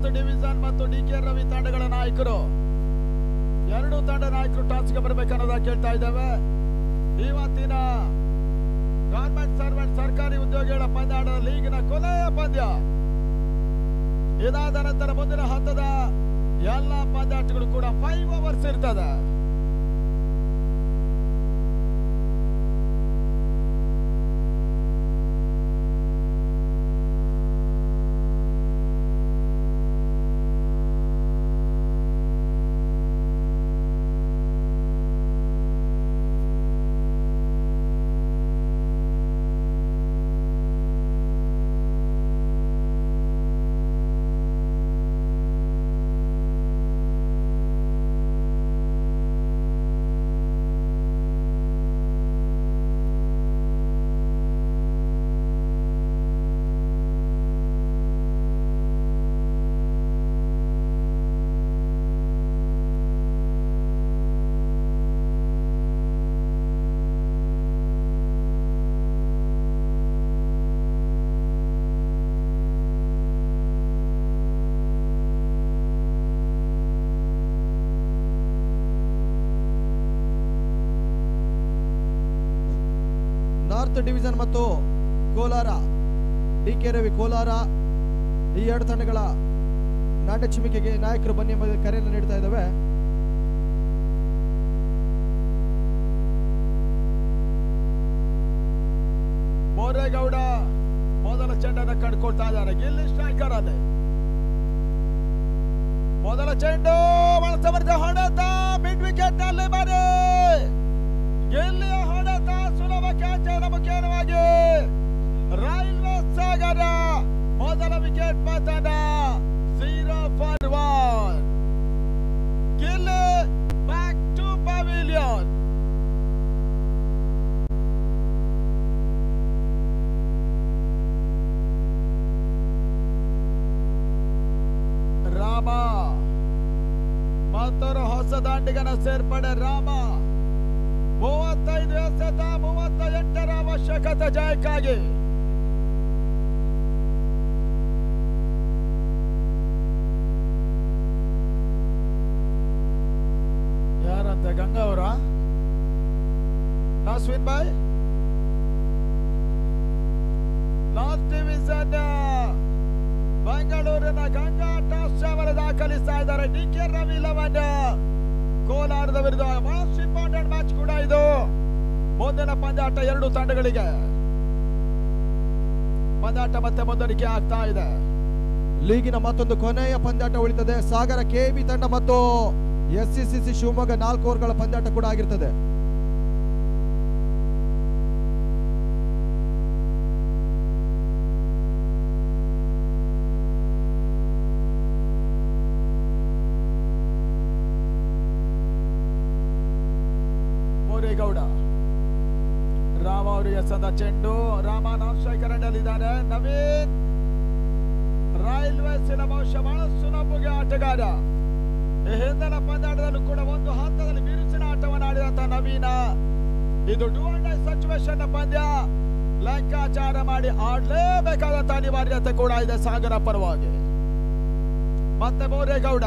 north division ಮತ್ತು ಡಿ ಕೆ ರವಿ ತಂಡಗಳ ನಾಯಕರು ಎರಡು ತಂಡ ನಾಯಕರು ಟಾಸ್ಗೆ ಬರಬೇಕನ್ನೋದ ಕೇಳ್ತಾ ಇದ್ದೇವೆ ಇವತ್ತಿನ ಗವರ್ಮೆಂಟ್ ಸರ್ವೆಂಟ್ ಸರ್ಕಾರಿ ಉದ್ಯೋಗಿಗಳ ಪಂದ್ಯಾಟದ ಲೀಗಿನ ಕೊನೆಯ ಪಂದ್ಯ ಇದಾದ ನಂತರ ಮುಂದಿನ ಹಂತದ ಎಲ್ಲ ಪಂದ್ಯಾಟಗಳು ಕೂಡ ಫೈವ್ ಅವರ್ಸ್ ಇರ್ತದೆ ನಾರ್ತ್ ಡಿವಿಷನ್ ಮತ್ತು ಕೋಲಾರ ಡಿ ಕೆ ರವಿ ಕೋಲಾರ ಈ ಎರಡು ತಂಡಗಳ ನಾಟ್ಯ ಚಿಮಿಕೆಗೆ ನಾಯಕರು ಬನ್ನಿ ಎಂಬ ಕರೆಯನ್ನು ನೀಡ್ತಾ ಇದ್ದಾವೆ ಮೋರೇಗೌಡ ಮೊದಲ ಚೆಂಡನ್ನ ಕಂಡುಕೊಳ್ತಾ ಇದ್ದಾರೆ ಗಿಲ್ಲಿ ಸ್ಟ್ರೈಕರ್ ಅಲ್ಲಿ ಮೊದಲ ಚೆಂಡು ಬಳಸಬರ್ತ ಹೊಡೆತ ಮಿಡ್ ವಿಕೆಟ್ ನಲ್ಲಿ ಬರೆ ಗಿಲ್ಲಿಯ ಹೊಡೆತ ಸುಲಭ ಕ್ಯಾಚ್ ಮುಖ್ಯವಾಗಿ ರೈಲ್ವೆ ಸಾಗರ ಮೊದಲ ವಿಕೆಟ್ ಪತನ ಝೀರೋ ಫಾರ್ ಒನ್ ಗಿಲ್ಲಿ ಬ್ಯಾಕ್ ಟು ಪವಿಲಿಯನ್ ರಾಮ ಮತ್ತೊರು ಹೊಸ ದಾಂಡಿಗನ ಸೇರ್ಪಡೆ ರಾಮ ಮೂವತ್ತೈದು ಎಸೆತ ಮೂವತ್ತ ಎಂಟರ ಅವಶ್ಯಕತೆ ಜಯಕ್ಕಾಗಿ ಯಾರಂತೆ ಗಂಗಾ ಅವರ ನಾಸ್ವಿನ್ ಬಾಯ್ ಲಾಸ್ಟ್ ಡಿವಿಷನ್ ಬೆಂಗಳೂರಿನ ಗಂಗಾ ಟಾಸ್ ಅವರು ದಾಖಲಿಸ್ತಾ ಇದ್ದಾರೆ ಡಿ ಕೆ ರವಿ ಲೆವೆನ್ ಕೋಲಾರದ ವಿರುದ್ಧ ಮೋಸ್ಟ್ ಇಂಪಾರ್ಟೆಂಟ್ ಮ್ಯಾಚ್ ಕೂಡ ಇದು ಮುಂದಿನ ಪಂದ್ಯಾಟ ಎರಡು ತಂಡಗಳಿಗೆ ಪಂದ್ಯಾಟ ಮತ್ತೆ ಮುಂದಡಿಕೆ ಆಗ್ತಾ ಇದೆ ಲೀಗಿನ ಮತ್ತೊಂದು ಕೊನೆಯ ಪಂದ್ಯಾಟ ಉಳಿತದೆ ಸಾಗರ ಕೆಬಿ ತಂಡ ಮತ್ತು S C C C Shivamogga ನಾಲ್ಕು ಓವರ್ಗಳ ಪಂದ್ಯಾಟ ಕೂಡ ಆಗಿರ್ತದೆ ಮೋರೇಗೌಡ ರಾಮ ಅವರಿಗೆ ಸಂದ ಚೆಂಡು ರಾಮ ನಾನ್ ಸ್ಟ್ರೈಕರ್ ಇದ್ದಾರೆ ನವೀನ್ ರೈಲ್ವೇಸಿನ ಬಹುಶಃ ಬಹಳ ಸುಲಭಗೆ ಆಟಗಾರ ಈ ಹಿಂದಿನ ಪಂದ್ಯಾಟದಲ್ಲೂ ಕೂಡ ಒಂದು ಹಂತದಲ್ಲಿ ಬಿರುಸಿನ ಆಟವನ್ನು ಆಡಿದಂತ ನವೀನ ಇದು ಡೂ ಅಂಡ್ ಸಿಚುವೇಶನ್ ಪಂದ್ಯ ಲೆಕ್ಕಾಚಾರ ಮಾಡಿ ಆಡ್ಲೇಬೇಕಾದಂತ ಅನಿವಾರ್ಯತೆ ಕೂಡ ಇದೆ ಸಾಗರ ಪರವಾಗಿ ಮತ್ತೆ ಮೋರೇಗೌಡ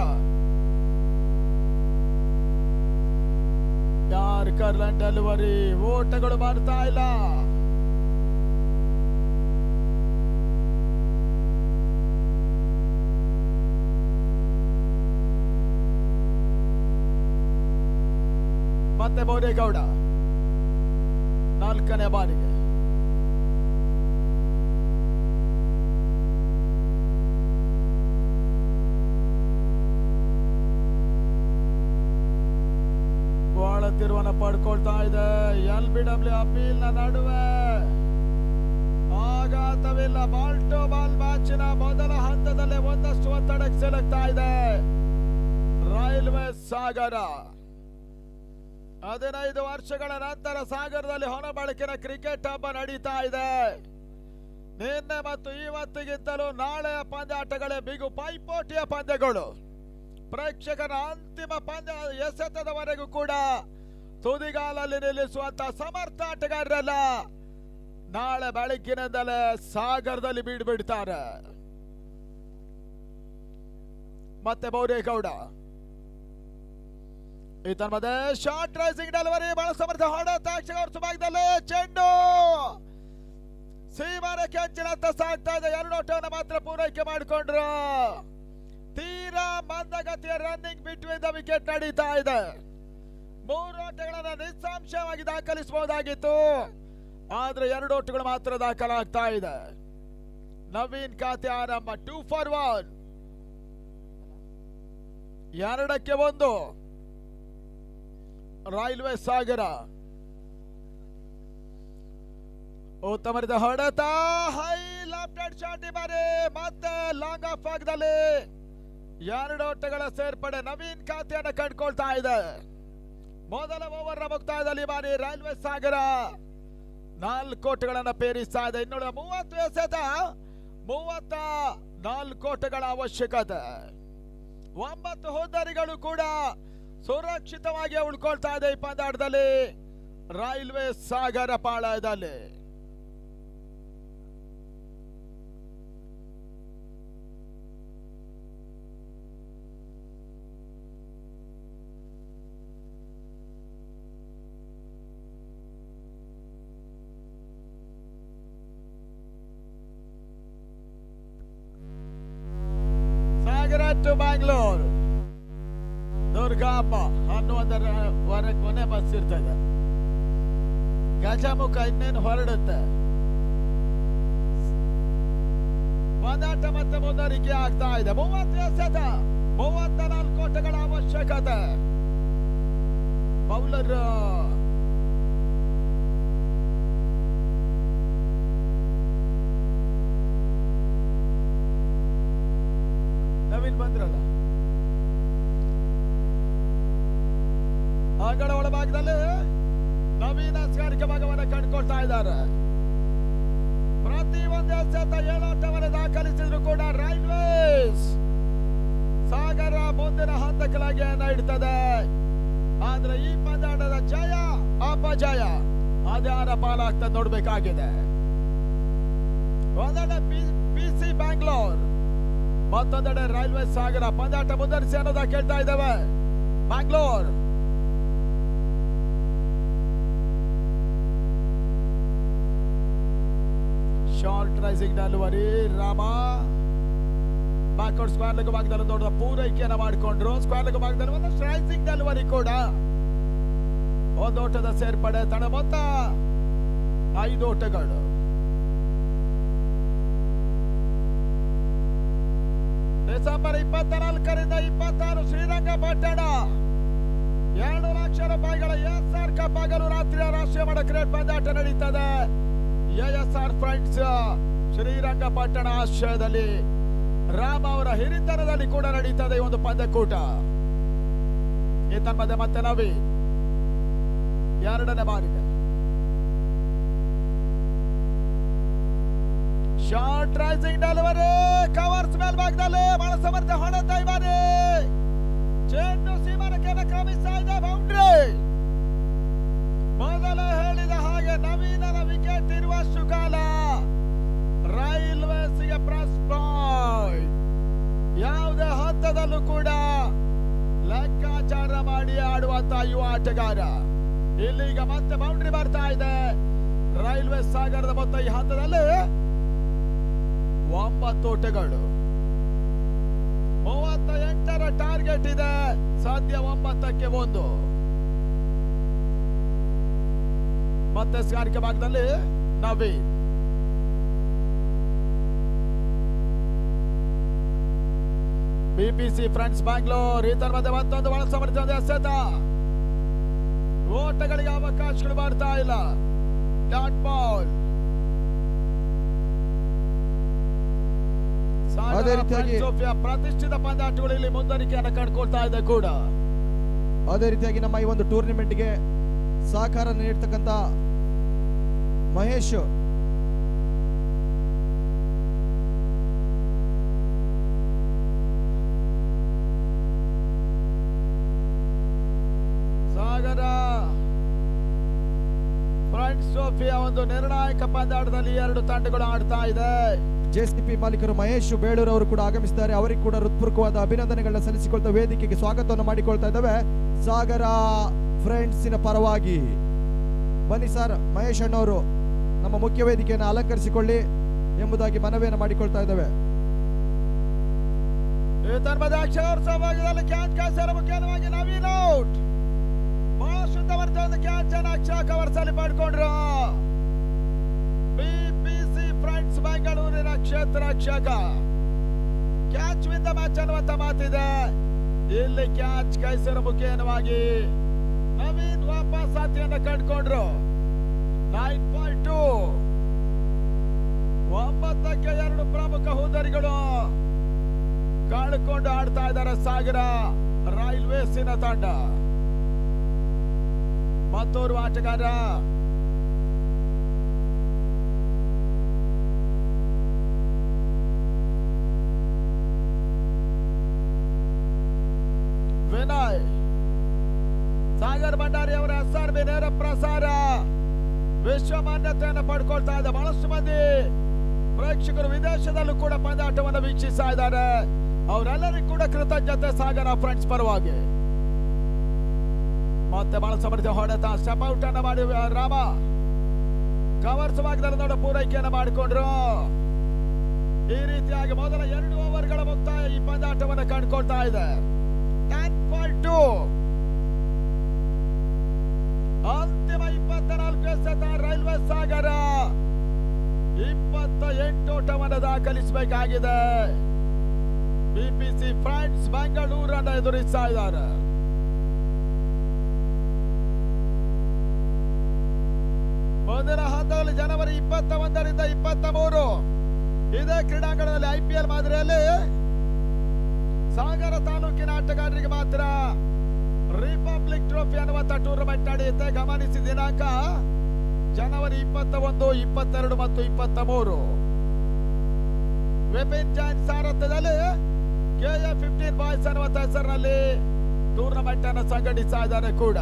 ಯಾರ್ ಕರ್ಲನ್ ಡೆಲಿವರಿ ಓಟಗಳು ಬರ್ತಾ ಇಲ್ಲ ಮತ್ತೆ ಬೋರೇಗೌಡ ನಾಲ್ಕನೇ ಬಾರಿಗೆ ಬಹಳ ತಿರುವನ್ನ ಪಡ್ಕೊಳ್ತಾ ಇದೆ ಎಲ್ ಬಿ ಡಬ್ಲ್ಯೂ ಅಪೀಲ್ ನ ನಡುವೆ ಆಘಾತವಿಲ್ಲ ಬಾಲ್ ಟು ಬಾಲ್ ಮ್ಯಾಚಿನ ಮೊದಲ ಹಂತದಲ್ಲೇ ಒಂದಷ್ಟು ಒತ್ತಡಕ್ಕೆ ಸಿಲುಕ್ತಾ ಇದೆ ರೈಲ್ವೆ ಸಾಗರ ಹದಿನೈದು ವರ್ಷಗಳ ನಂತರ ಸಾಗರದಲ್ಲಿ ಹೊಣಬಳಕಿನ ಕ್ರಿಕೆಟ್ ಹಬ್ಬ ನಡೀತಾ ಇದೆ ನಿನ್ನೆ ಮತ್ತು ಇವತ್ತಿಗಿಂತಲೂ ನಾಳೆಯ ಪಂದ್ಯಾಟಗಳೇ ಬಿಗು ಪೈಪೋಟಿಯ ಪಂದ್ಯಗಳು ಪ್ರೇಕ್ಷಕರ ಅಂತಿಮ ಪಂದ್ಯ ಎಸೆತದವರೆಗೂ ಕೂಡ ತುದಿಗಾಲಲ್ಲಿ ನಿಲ್ಲಿಸುವಂತ ಸಮರ್ಥ ಆಟಗಾರರಲ್ಲ ನಾಳೆ ಬೆಳಗ್ಗಿನಿಂದಲೇ ಸಾಗರದಲ್ಲಿ ಬೀಡು ಬಿಡ್ತಾರೆ ಮತ್ತೆ ಬೋರೇಗೌಡ ಈತನ ಮಧ್ಯೆ ಶಾರ್ಟ್ ರೈಸಿಂಗ್ ಡೆಲಿವರಿ ಬಹಳ ಸಮರ್ಥ ಹೊಡೆತ ಯಕ್ಷಗಾನ ಸುಭಾಗದಲ್ಲಿ ಚೆಂಡು ಸೀಮಾರಕ್ಕೆ ಅಂಚಿನತ್ತ ಸಾಗ್ತಾ ಇದೆ ಎರಡು ಓಟವನ್ನು ಮಾತ್ರ ಪೂರೈಕೆ ಮಾಡಿಕೊಂಡ್ರು ತೀರಾ ಮಂದಗತಿಯ ರನ್ನಿಂಗ್ ಬಿಟ್ವೀನ್ ದ ವಿಕೆಟ್ ನಡೀತಾ ಇದೆ ಮೂರು ಓಟಗಳನ್ನು ನಿಸ್ಸಂಶಯವಾಗಿ ದಾಖಲಿಸಬಹುದಾಗಿತ್ತು ಆದ್ರೆ ಎರಡು ಓಟಗಳು ಮಾತ್ರ ದಾಖಲಾಗ್ತಾ ಇದೆ ನವೀನ್ ಖಾತೆ ಆರಂಭ ಟೂ ಫಾರ್ ಒನ್ ಎರಡಕ್ಕೆ ಒಂದು ರೈಲ್ವೆ ಸಾಗರ ಉತ್ತಮರಿದ ಹೊಡೆತ ಹೈ ಲೆಫ್ಟ್ ಶಾಟ್ ಬಾರಿ ಮತ್ತೆ ಲಾಂಗ್ ಆಫ್ ಭಾಗದಲ್ಲಿ ಎರಡು ಓಟಗಳ ಸೇರ್ಪಡೆ ನವೀನ್ ಖಾತೆಯನ್ನು ಕಂಡುಕೊಳ್ತಾ ಇದೆ ಮೊದಲ ಓವರ್ ಮುಕ್ತಾಯದಲ್ಲಿ ಈ ಬಾರಿ ರೈಲ್ವೆ ಸಾಗರ ನಾಲ್ಕು ಓಟಗಳನ್ನ ಪೇರಿಸ್ತಾ ಇದೆ ಇನ್ನುಳಿದ ಮೂವತ್ತು ಎಸೆತ ಮೂವತ್ತ ನಾಲ್ಕು ಓಟಗಳ ಅವಶ್ಯಕತೆ ಒಂಬತ್ತು ಹೋದರಿಗಳು ಕೂಡ ಸುರಕ್ಷಿತವಾಗಿ ಉಳ್ಕೊಳ್ತಾ ಇದೆ ಈ ಪಂದ್ಯಾಟದಲ್ಲಿ ರೈಲ್ವೆ ಸಾಗರ ಪಾಳಯದಲ್ಲಿ ಸಾಗರ ಟು ಬ್ಯಾಂಗ್ಳೂರ್ ದುರ್ಗಾಂಬ ಹನ್ನೊಂದರ ವರೆ ಕೊನೆ ಬಸ್ ಇರ್ತದೆ ಗಜಮುಖ ಇನ್ನೇನು ಹೊರಡುತ್ತೆ ಪದಾಟ ಮತ್ತೆ ಮುಂದುವರಿಕೆ ಆಗ್ತಾ ಇದೆ ಮೂವತ್ತು ಎಸೆತ ಮೂವತ್ತ ನಾಲ್ಕು ಓಟಗಳ ಅವಶ್ಯಕತೆ ಬೌಲರ್ ನವೀನ್ ಬಂದ್ರಲ್ಲ ಅಂಗಡ ಒಳಭಾಗದಲ್ಲಿ ನವೀನ ಸ್ಕಾರಿಕೆ ಭಾಗವನ್ನು ಕಂಡುಕೊಳ್ತಾ ಇದ್ದಾರೆ ಪ್ರತಿ ಒಂದು ಎಸೆತ ಏಳೋಟವನ್ನು ದಾಖಲಿಸಿದ್ರು ಕೂಡ ರೈಲ್ವೇಸ್ ಸಾಗರ ಮುಂದಿನ ಹಂತಕ್ಕೆ ಇಡ್ತದೆ ಆದ್ರೆ ಈ ಪಂದ್ಯಾಟದ ಜಯ ಅಪಜಯ ಅದ್ಯಾರ ಪಾಲಾಗ್ತದೆ ನೋಡ್ಬೇಕಾಗಿದೆ ಒಂದೆಡೆ ಪಿ ಸಿ ಬ್ಯಾಂಗ್ಳೂರ್ ಮತ್ತೊಂದೆಡೆ ರೈಲ್ವೆ ಸಾಗರ ಪಂದ್ಯಾಟ ಮುಂದುವರಿಸಿ ಅನ್ನೋದ ಕೇಳ್ತಾ ಇದ್ದೇವೆ Bangalore short rising delivery Rama backward square leg ಭಾಗದಲ್ಲಿ ದೊಡ್ಡ ಪೂರೈಕೆಯನ್ನ ಮಾಡಿಕೊಂಡ್ರು ಸ್ಕ್ವೇರ್ ಲೆಗ್ ಭಾಗದಲ್ಲಿ ಒಂದು ರೈಸಿಂಗ್ ಡೆಲಿವರಿ ಕೂಡ ಒಂದು ಓಟದ ಸೇರ್ಪಡೆ ತಡ ಮೊತ್ತ ಐದು ಓಟಗಳು ಡಿಸೆಂಬರ್ ಇಪ್ಪತ್ತ ನಾಲ್ಕರಿಂದ ಇಪ್ಪತ್ತಾರು ಶ್ರೀರಂಗಪಟ್ಟಣ ಎರಡು ಲಕ್ಷ ರೂಪಾಯಿಗಳ ಎಸ್ ಆರ್ ಕಪ್ ಆಗಲು ರಾತ್ರಿಯ ರಾಷ್ಟ್ರೀಯ ಮಟ್ಟ ಕ್ರಿಕೆಟ್ ಪಂದ್ಯಾಟ ನಡೀತದೆ ಎಸ್ ಆರ್ ಫ್ರೆಂಡ್ಸ್ ಶ್ರೀರಂಗಪಟ್ಟಣ ಆಶ್ರಯದಲ್ಲಿ ರಾಮ ಅವರ ಹಿರಿತನದಲ್ಲಿ ಕೂಡ ನಡೀತದೆ ಈ ಒಂದು ಪಂದ್ಯಕೂಟ ಈ ತನ್ಮಧ್ಯೆ ಮತ್ತೆ ನವೀನ್ ಎರಡನೇ ಬಾರಿಗೆ ಶಾರ್ಟ್ ರೈಸಿಂಗ್ ಡೆಲಿವರಿ ಕವರ್ಸ್ ಮೇಲ್ಭಾಗದಲ್ಲಿ ಬಹಳ ಸಮರ್ಥ ಹೊಡೆತ ಈ ಬಾರಿ ಚೆಂಡು ಸೀಮಾನಕ್ಕೆ ಕ್ರಮಿಸ್ತಾ ಇದೆ ಬೌಂಡ್ರಿ ಮೊದಲು ಹೇಳಿದ ಹಾಗೆ ನವೀನನ ವಿಕೆಟ್ ಇರುವಷ್ಟು ಕಾಲ ರೈಲ್ವೇಸ್ಗೆ ಪ್ಲಸ್ ಪಾಯಿಂಟ್ ಯಾವುದೇ ಹಂತದಲ್ಲೂ ಕೂಡ ಲೆಕ್ಕಾಚಾರ ಮಾಡಿ ಆಡುವಂತ ಯುವ ಆಟಗಾರ ಇಲ್ಲಿಗ ಮತ್ತೆ ಬೌಂಡ್ರಿ ಬರ್ತಾ ಇದೆ ರೈಲ್ವೆ ಸಾಗರದ ಮೊತ್ತ ಈ ಹಂತದಲ್ಲಿ ಒಂಬತ್ತು ಓಟಗಳು ಮೂವತ್ತ ಎಂಟರ ಟಾರ್ಗೆಟ್ ಇದೆ ಸದ್ಯ ಒಂಬತ್ತಕ್ಕೆ ಒಂದು ಮತ್ತೆ ಸ್ಕಾರಿಕೆ ಭಾಗದಲ್ಲಿ ನವೀನ್ ಬಿಪಿಸಿ ಫ್ರೆಂಡ್ಸ್ ಬ್ಯಾಂಗ್ಳೂರ್ ಈತರ ಮಧ್ಯೆ ಮತ್ತೊಂದು ಬಹಳ ಸಮರ್ಥ ಎಸೆತ ಓಟಗಳಿಗೆ ಅವಕಾಶಗಳು ಬರ್ತಾ ಇಲ್ಲ ಡಾಟ್ ಬಾಲ್ ಅದೇ ರೀತಿಯಾಗಿ- ಸೋಫಿಯಾ ಪ್ರತಿಷ್ಠಿತ ಪಂದ್ಯಾಟಗಳು ಇಲ್ಲಿ ಮುಂದುವರಿಕೆಯನ್ನು ಕಂಡುಕೊಳ್ತಾ ಇದೆ ಕೂಡ ಅದೇ ರೀತಿಯಾಗಿ ನಮ್ಮ ಈ ಒಂದು ಟೂರ್ನಿಮೆಂಟ್ಗೆ ಸಹಕಾರ ನೀಡ್ತಕ್ಕಂಥ ಮಹೇಶ್ ಸಾಗರ ಫ್ರೆಂಡ್ಸ್ ಸೋಫಿಯಾ ಒಂದು ನಿರ್ಣಾಯಕ ಪಂದ್ಯಾಟದಲ್ಲಿ ಎರಡು ತಂಡಗಳು ಆಡ್ತಾ ಇದೆ ಜೆಸಿಪಿ ಮಾಲೀಕರು ಮಹೇಶ್ ಬೇಳೂರ್ ಅವರು ಕೂಡ ಆಗಮಿಸಿದ್ದಾರೆ ಅವರಿಗೆ ಕೂಡ ಹೃತ್ಪೂರ್ವಕವಾದ ಅಭಿನಂದನೆಗಳನ್ನ ಸಲ್ಲಿಸಿಕೊಳ್ತಾ ವೇದಿಕೆಗೆ ಸ್ವಾಗತವನ್ನು ಮಾಡಿಕೊಳ್ತಾ ಇದ್ದಾವೆ ಸಾಗರ ಫ್ರೆಂಡ್ಸಿನ ಪರವಾಗಿ ಬನ್ನಿ ಸರ್ ಮಹೇಶ್ ಅಣ್ಣವರು ನಮ್ಮ ಮುಖ್ಯ ವೇದಿಕೆಯನ್ನು ಅಲಂಕರಿಸಿಕೊಳ್ಳಿ ಎಂಬುದಾಗಿ ಮನವಿಯನ್ನು ಮಾಡಿಕೊಳ್ತಾ ಇದ್ದಾವೆ ಈ ತನ್ಮದ ಅಕ್ಷರ ಸಹಭಾಗದಲ್ಲಿ ಕ್ಯಾಚ್ ಕಾಸರ ಮುಖ್ಯವಾಗಿ ನವೀನ್ ಔಟ್ ಬಹಳ ಶುದ್ಧವಂತ ಒಂದು ಕ್ಯಾಚ್ ಅನ್ನ ಅಕ್ಷರ ಕವರ್ಸಲ್ಲಿ ಪಡ್ಕೊಂಡ್ರು ಬಿಪಿಸಿ ಫ್ರೆಂಡ್ಸ್ ಬೆಂಗಳೂರಿನ ಕ್ಷೇತ್ರ ರಕ್ಷಕ ಕ್ಯಾಚ್ ವಿನ್ ದ ಮ್ಯಾಚ್ ಅನ್ನುವಂತ ಮಾತಿದೆ ಇಲ್ಲಿ ಕ್ಯಾಚ್ ಕೈಸರ ಮುಖೇನವಾಗಿ ನವೀನ್ ವಾಪಸ್ ಸಾಥಿಯನ್ನ ಕಂಡುಕೊಂಡ್ರು ನೈನ್ ಪಾಯಿಂಟ್ ಟೂ ಒಂಬತ್ತಕ್ಕೆ ಎರಡು ಪ್ರಮುಖ ಹುದ್ದರಿಗಳು ಕಳ್ಕೊಂಡು ಆಡ್ತಾ ಇದ್ದಾರೆ ಸಾಗರ ರೈಲ್ವೇಸಿನ ತಂಡ ಮತ್ತೋರ್ವ ಆಟಗಾರ ವಿನಯ್ ಸಾಗರ್ ಭಂಡಾರಿ ಅವರ ಎಸ್ ಆರ್ ಬಿ ನೇರ ಪ್ರಸಾರ ವಿಶ್ವ ಮಾನ್ಯತೆಯನ್ನು ಪಡ್ಕೊಳ್ತಾ ಇದೆ ಬಹಳಷ್ಟು ಮಂದಿ ಪ್ರೇಕ್ಷಕರು ವಿದೇಶದಲ್ಲೂ ಕೂಡ ಪಂದ್ಯಾಟವನ್ನು ವೀಕ್ಷಿಸ್ತಾ ಇದ್ದಾರೆ ಅವರೆಲ್ಲರಿಗೂ ಕೂಡ ಕೃತಜ್ಞತೆ ಸಾಗರ ಫ್ರೆಂಡ್ಸ್ ಪರವಾಗಿ ಮತ್ತೆ ಬಹಳ ಸಮರ್ಥ ಹೊಡೆತ ಸ್ಟೆಪ್ ಔಟ್ ಅನ್ನ ಮಾಡಿ ರಾಮ ಕವರ್ಸ್ ಭಾಗದಲ್ಲಿ ನೋಡ ಪೂರೈಕೆಯನ್ನು ಮಾಡಿಕೊಂಡ್ರು ಈ ರೀತಿಯಾಗಿ ಮೊದಲ ಎರಡು ಓವರ್ಗಳ ಮುಕ್ತಾಯ ಈ ಪಂದ್ಯಾಟವನ್ನು ಕಂಡುಕೊಳ್ತಾ ಇದೆ ಟೆನ್ ಪಾಯಿಂಟ್ ಟೂ ಅಂತಿಮ ಇಪ್ಪತ್ತ ನಾಲ್ಕು ಎಸೆತ ರೈಲ್ವೆ ಸಾಗರ ಇಪ್ಪತ್ತ ಎಂಟು ಓಟವನ್ನು ದಾಖಲಿಸಬೇಕಾಗಿದೆ ಬಿಪಿಸಿ ಫ್ರೆಂಡ್ಸ್ ಬೆಂಗಳೂರನ್ನು ಎದುರಿಸ್ತಾ ಇದ್ದಾರೆ ಮುಂದಿನ ಹಂತದಲ್ಲಿ ಜನವರಿ ಇಪ್ಪತ್ತ ಒಂದರಿಂದ ಇಪ್ಪತ್ತ ಮೂರು ಇದೇ ಕ್ರೀಡಾಂಗಣದಲ್ಲಿ ಐಪಿಎಲ್ ಮಾದರಿಯಲ್ಲಿ ಸಾಗರ ತಾಲೂಕಿನ ಆಟಗಾರರಿಗೆ ಮಾತ್ರ ರಿಪಬ್ಲಿಕ್ ಟ್ರೋಫಿ ಅನ್ನುವಂತ ಟೂರ್ನಮೆಂಟ್ ನಡೆಯುತ್ತೆ ಗಮನಿಸಿ ದಿನಾಂಕ ಜನವರಿ ಇಪ್ಪತ್ತ ಒಂದು ಇಪ್ಪತ್ತೆರಡು ಮತ್ತು ಇಪ್ಪತ್ತ ಮೂರು ವಿಪಿನ್ ಜೈನ್ ಸಾರಥ್ಯದಲ್ಲಿ ಕೆಎ ಫಿಫ್ಟೀನ್ ಬಾಯ್ಸ್ ಅನ್ನುವಂತ ಹೆಸರಿನಲ್ಲಿ ಟೂರ್ನಮೆಂಟ್ ಅನ್ನು ಸಂಘಟಿಸ್ತಾ ಇದ್ದಾರೆ ಕೂಡ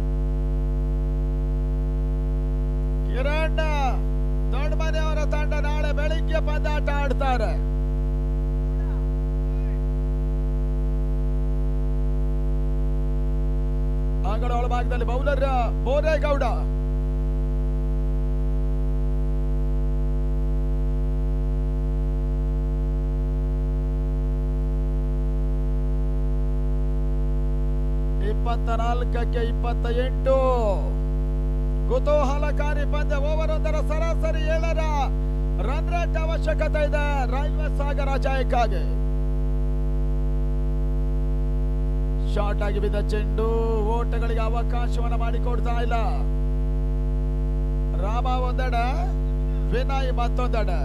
ಕಿರಣ್ ದೊಡ್ಡಮನೆ ಅವರ ತಂಡ ನಾಳೆ ಬೆಳಿಗ್ಗೆ ಪಂದ್ಯಾಟ ಆಡ್ತಾರೆ ಅಂಗಡ ಒಳಭಾಗದಲ್ಲಿ ಬೌಲರ್ ಬೋರೇಗೌಡ ಇಪ್ಪತ್ತ ನಾಲ್ಕಕ್ಕೆ ಇಪ್ಪತ್ತ ಎಂಟು ಕುತೂಹಲಕಾರಿ ಪಂದ್ಯ ಓವರ್ ಒಂದರ ಸರಾಸರಿ ಏಳರ ರನ್ ರೇಟ್ ಅವಶ್ಯಕತೆ ಇದೆ ರೈಲ್ವೆ ಸಾಗರ ಜಯಕ್ಕಾಗಿ ಶಾರ್ಟ್ ಆಗಿ ಬಿದ್ದ ಚೆಂಡು ಓಟಗಳಿಗೆ ಅವಕಾಶವನ್ನ ಮಾಡಿಕೊಡ್ತಾ ಇಲ್ಲ ರಾಮ ಒಂದೆಡೆ ವಿನಯ್ ಮತ್ತೊಂದೆಡೆ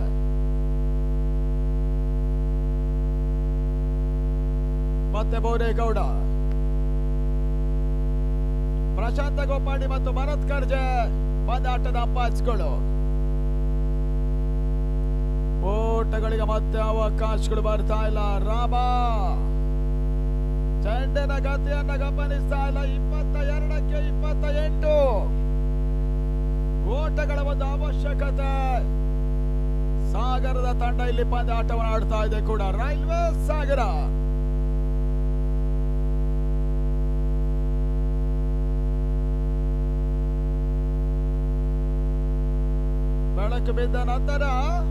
ಮತ್ತೆ ಬೋರೇಗೌಡ ಪ್ರಶಾಂತ ಗೋಪಾಡಿ ಮತ್ತು ಭರತ್ ಕರ್ಜೆ ಪಂದ್ಯಾಟದ ಅಂಪಾಚ್ಗಳು ಓಟಗಳಿಗೆ ಮತ್ತೆ ಅವಕಾಶಗಳು ಬರ್ತಾ ಇಲ್ಲ ರಾಮ ಚೆಂಡಿನ ಗತಿಯನ್ನ ಗಮನಿಸ್ತಾ ಇಲ್ಲ ಇಪ್ಪತ್ತ ಎರಡಕ್ಕೆ ಇಪ್ಪತ್ತ ಎಂಟು ಓಟಗಳ ಒಂದು ಅವಶ್ಯಕತೆ ಸಾಗರದ ತಂಡ ಇಲ್ಲಿ ಪಂದ್ಯಾಟವನ್ನು ಆಡ್ತಾ ಇದೆ ಕೂಡ ರೈಲ್ವೆ ಸಾಗರ ಬೆಳಕು ಬಿದ್ದ ನಂತರ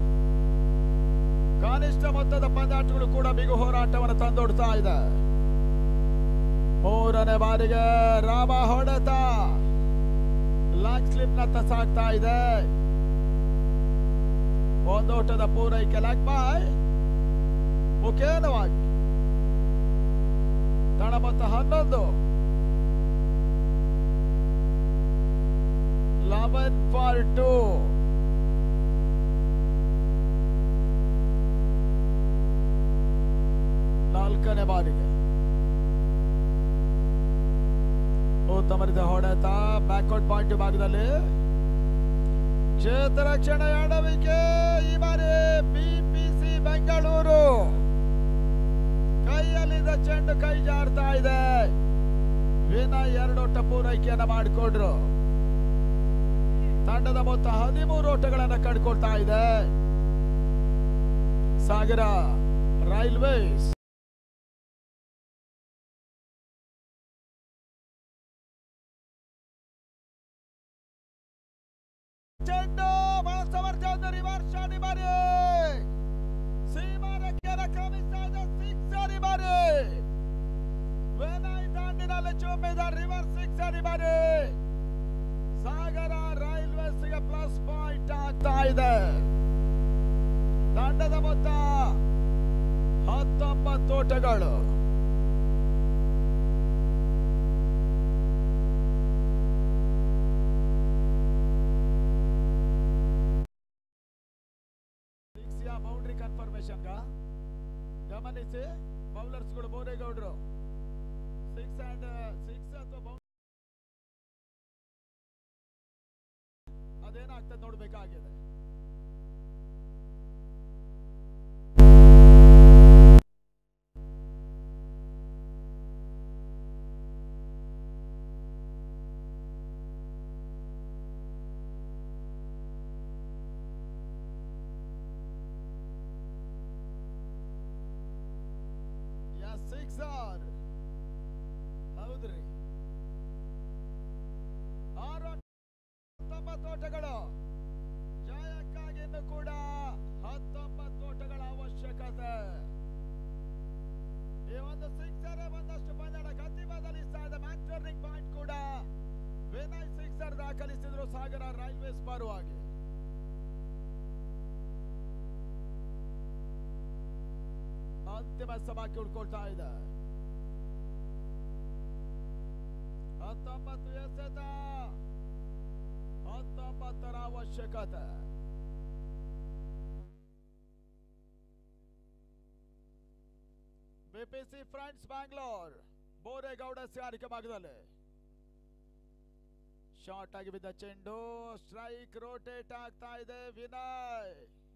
ಕನಿಷ್ಠ ಮೊತ್ತದ ಪಂದ್ಯಾಟಗಳು ಕೂಡ ಬಿಗು ಹೋರಾಟವನ್ನು ತಂದೊಡ್ತಾ ಇದೆ ಮೂರನೇ ಬಾರಿಗೆ ರಾಮ ಹೊಡೆತ ಲಾಕ್ ಸ್ಲಿಪ್ ನತ್ತ ಸಾಗ್ತಾ ಇದೆ ಒಂದೋಟದ ಪೂರೈಕೆ ಲಾಕ್ ಬಾಯ್ ಮುಖೇನವಾಗಿ ತಣ ಮೊತ್ತ ಹನ್ನೊಂದು ಲೆವೆನ್ ಫಾರ್ ಟೂ ನಾಲ್ಕನೇ ಬಾರಿಗೆ ಉತ್ತಮ ರೀತಿಯ ಹೊಡೆತ ಬ್ಯಾಕ್ಔಟ್ ಪಾಯಿಂಟ್ ಭಾಗದಲ್ಲಿ ಕ್ಷೇತ್ರ ರಕ್ಷಣೆ ಆಡವಿಕೆ ಈ ಬಾರಿ ಬಿಪಿಸಿ ಬೆಂಗಳೂರು ಕೈಯಲ್ಲಿದ್ದ ಚೆಂಡು ಕೈ ಜಾರ್ತಾ ಇದೆ ವಿನಯ್ ಎರಡು ಓಟ ಪೂರೈಕೆಯನ್ನ ಮಾಡಿಕೊಂಡ್ರು ತಂಡದ ಮೊತ್ತ ಹದಿಮೂರು ಓಟಗಳನ್ನ ಕಂಡುಕೊಳ್ತಾ ಇದೆ ಸಾಗರ ರೈಲ್ವೇಸ್ ಚೆಂಡು ಬಹಳ ಸಮರ್ಥವಾದ ರಿವರ್ಸ್ ಶಾಟ್ ಈ ಬಾರಿ ಸೀಮಾ ರೆಕ್ಕೆಯನ್ನು ಕ್ರಮಿಸ್ತಾ ಇದೆ ಸಿಕ್ಸರ್ ಈ ಬಾರಿ ವೇನಾಯ್ ದಾಂಡಿನಲ್ಲಿ ಚುಮ್ಮಿದ ರಿವರ್ಸ್ ಸಿಕ್ಸರ್ ಈ ಬಾರಿ ಸಾಗರ ರೈಲ್ವೇಸ್ಗೆ ಪ್ಲಸ್ ಪಾಯಿಂಟ್ ಆಗ್ತಾ ಇದೆ ದಂಡದ ಮೊತ್ತ ಹತ್ತೊಂಬತ್ತು ಓಟಗಳು ಬೌಂಡ್ರಿ ಕನ್ಫರ್ಮೇಶನ್ ಗಮನಿಸಿ ಬೌಲರ್ಸ್ ಗಳು ಬೋರೇಗೌಡರು ಸಿಕ್ಸ್ ಅಂಡ್ ಸಿಕ್ಸ್ ಅಥವಾ ಅದೇನಾಗ್ತದೆ ನೋಡ್ಬೇಕಾಗಿದೆ ಸಿಕ್ಸರ್ ಹೌದ್ರಿ ಆರು ಹತ್ತೊಂಬತ್ತು ಓಟಗಳು ಜಯಕ್ಕಾಗಿ ಇನ್ನು ಕೂಡ ಹತ್ತೊಂಬತ್ತು ಓಟಗಳ ಅವಶ್ಯಕತೆ ಈ ಒಂದು ಸಿಕ್ಸರ್ ಒಂದಷ್ಟು ಪಂದ್ಯದ ಗತಿ ಬದಲಿಸ್ತಾ ಇದೆ ಮ್ಯಾಚ್ ಟರ್ನಿಂಗ್ ಪಾಯಿಂಟ್ ಕೂಡ ವಿನಯ್ ಸಿಕ್ಸರ್ ದಾಖಲಿಸಿದ್ರು ಸಾಗರ ರೈಲ್ವೇಸ್ ಪರವಾಗಿ ಅಂತಿಮ ಸಭಾಕ್ಕೆ ಉಳ್ಕೊಳ್ತಾ ಇದೆ ಹತ್ತೊಂಬತ್ತು ಎಸೆತ ಹತ್ತೊಂಬತ್ತರ ಅವಶ್ಯಕತೆ ಬಿಪಿಸಿ ಫ್ರೆಂಡ್ಸ್ ಬ್ಯಾಂಗ್ಳೂರ್ ಬೋರೇಗೌಡ ಸಾರಿಕೆ ಭಾಗದಲ್ಲಿ ಶಾರ್ಟ್ ಆಗಿ ಬಿದ್ದ ಚೆಂಡು ಸ್ಟ್ರೈಕ್ ರೋಟೇಟ್ ಆಗ್ತಾ ಇದೆ ವಿನಯ್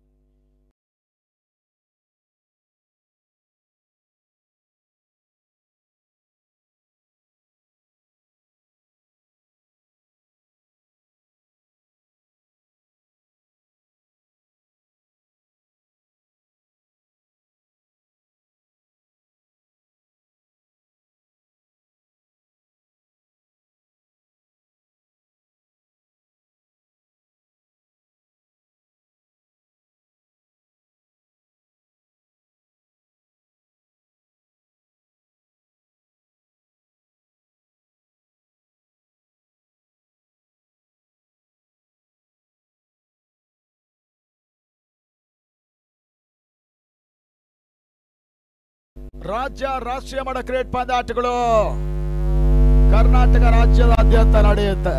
ರಾಜ್ಯ ರಾಷ್ಟ್ರೀಯ ಮಟ್ಟ ಕ್ರಿಕೆಟ್ ಪಂದ್ಯಾಟಗಳು ಕರ್ನಾಟಕ ರಾಜ್ಯದಾದ್ಯಂತ ನಡೆಯುತ್ತೆ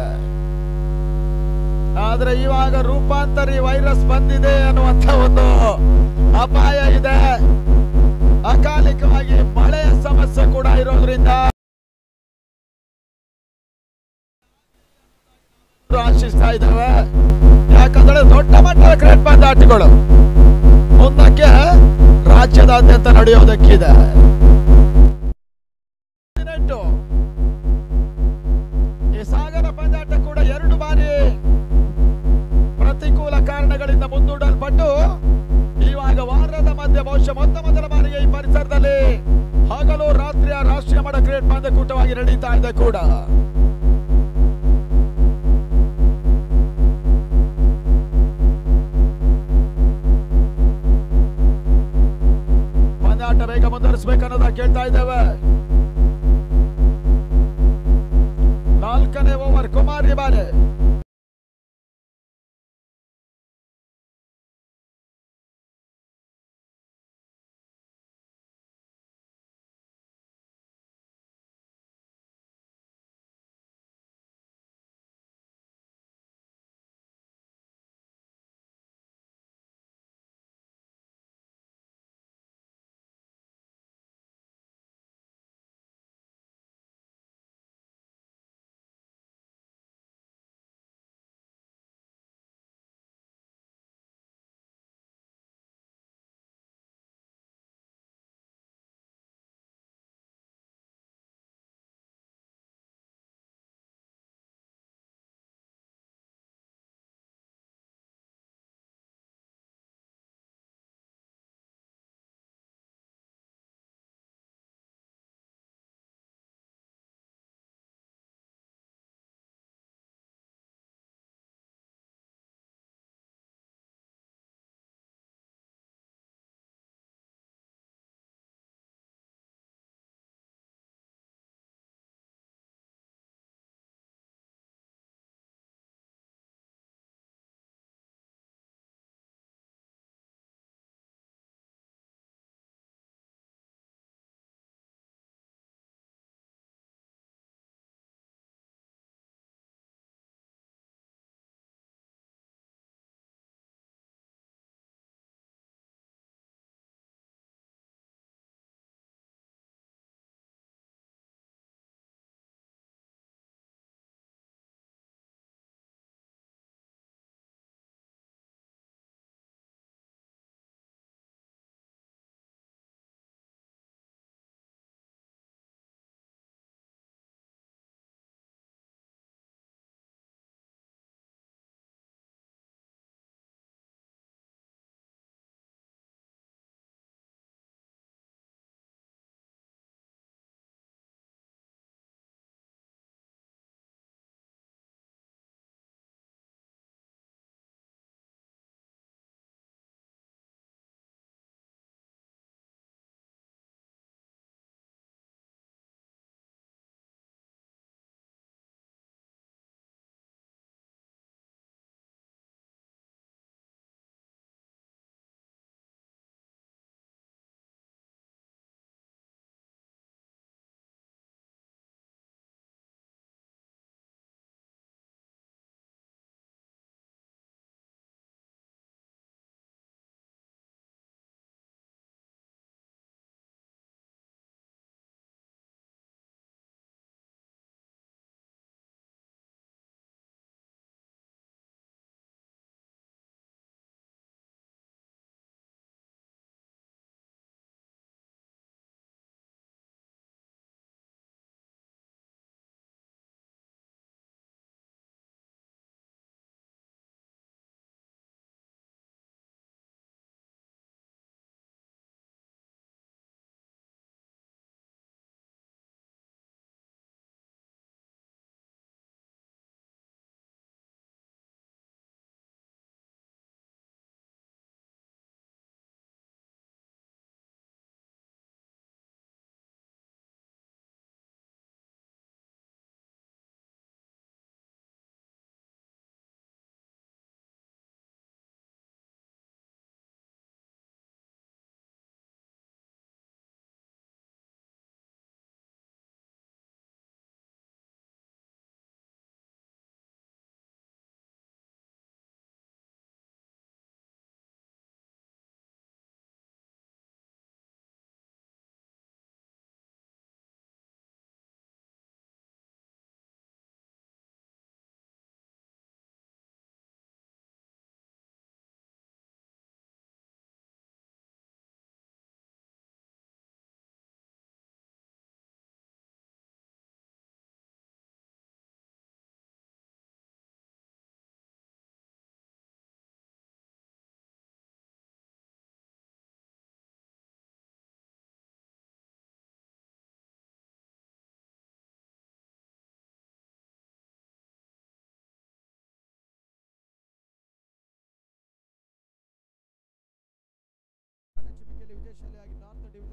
ಆದ್ರೆ ಇವಾಗ ರೂಪಾಂತರಿ ವೈರಸ್ ಬಂದಿದೆ ಅನ್ನುವಂತ ಒಂದು ಅಪಾಯ ಇದೆ ಅಕಾಲಿಕವಾಗಿ ಮಳೆಯ ಸಮಸ್ಯೆ ಕೂಡ ಇರೋದ್ರಿಂದ ಆಶಿಸ್ತಾ ಇದ್ದಾವೆ ಯಾಕಂದ್ರೆ ದೊಡ್ಡ ಮಟ್ಟದ ಕ್ರಿಕೆಟ್ ಪಂದ್ಯಾಟಗಳು ಮುಂದಕ್ಕೆ ರಾಜ್ಯದಾದ್ಯಂತ ನಡೆಯೋದಕ್ಕಿದೆ ಹದಿನೆಂಟು. ಈ ಸಾಗರ ಪಂದ್ಯಾಟ ಕೂಡ ಎರಡು ಬಾರಿ ಪ್ರತಿಕೂಲ ಕಾರಣಗಳಿಂದ ಮುಂದೂಡಲ್ಪಟ್ಟು ಇವಾಗ ವಾರದ ಮಧ್ಯೆ ಬಹುಶಃ ಮೊತ್ತ ಮೊದಲ ಬಾರಿಗೆ ಈ ಪರಿಸರದಲ್ಲಿ ಹಗಲು ರಾತ್ರಿಯ ರಾಷ್ಟ್ರೀಯ ಮಟ್ಟ ಕ್ರಿಕೆಟ್ ಪಂದ್ಯಕೂಟವಾಗಿ ನಡೀತಾ ಇದೆ ಕೂಡ ಪಂದ್ಯಾಟ ಬೇಗ ಮುಂದುವರಿಸಬೇಕನ್ನೋದ ಕೇಳ್ತಾ ಇದ್ದೇವೆ ನಾಲ್ಕನೇ ಓವರ್ ಕುಮಾರ್ ಬಾರೆ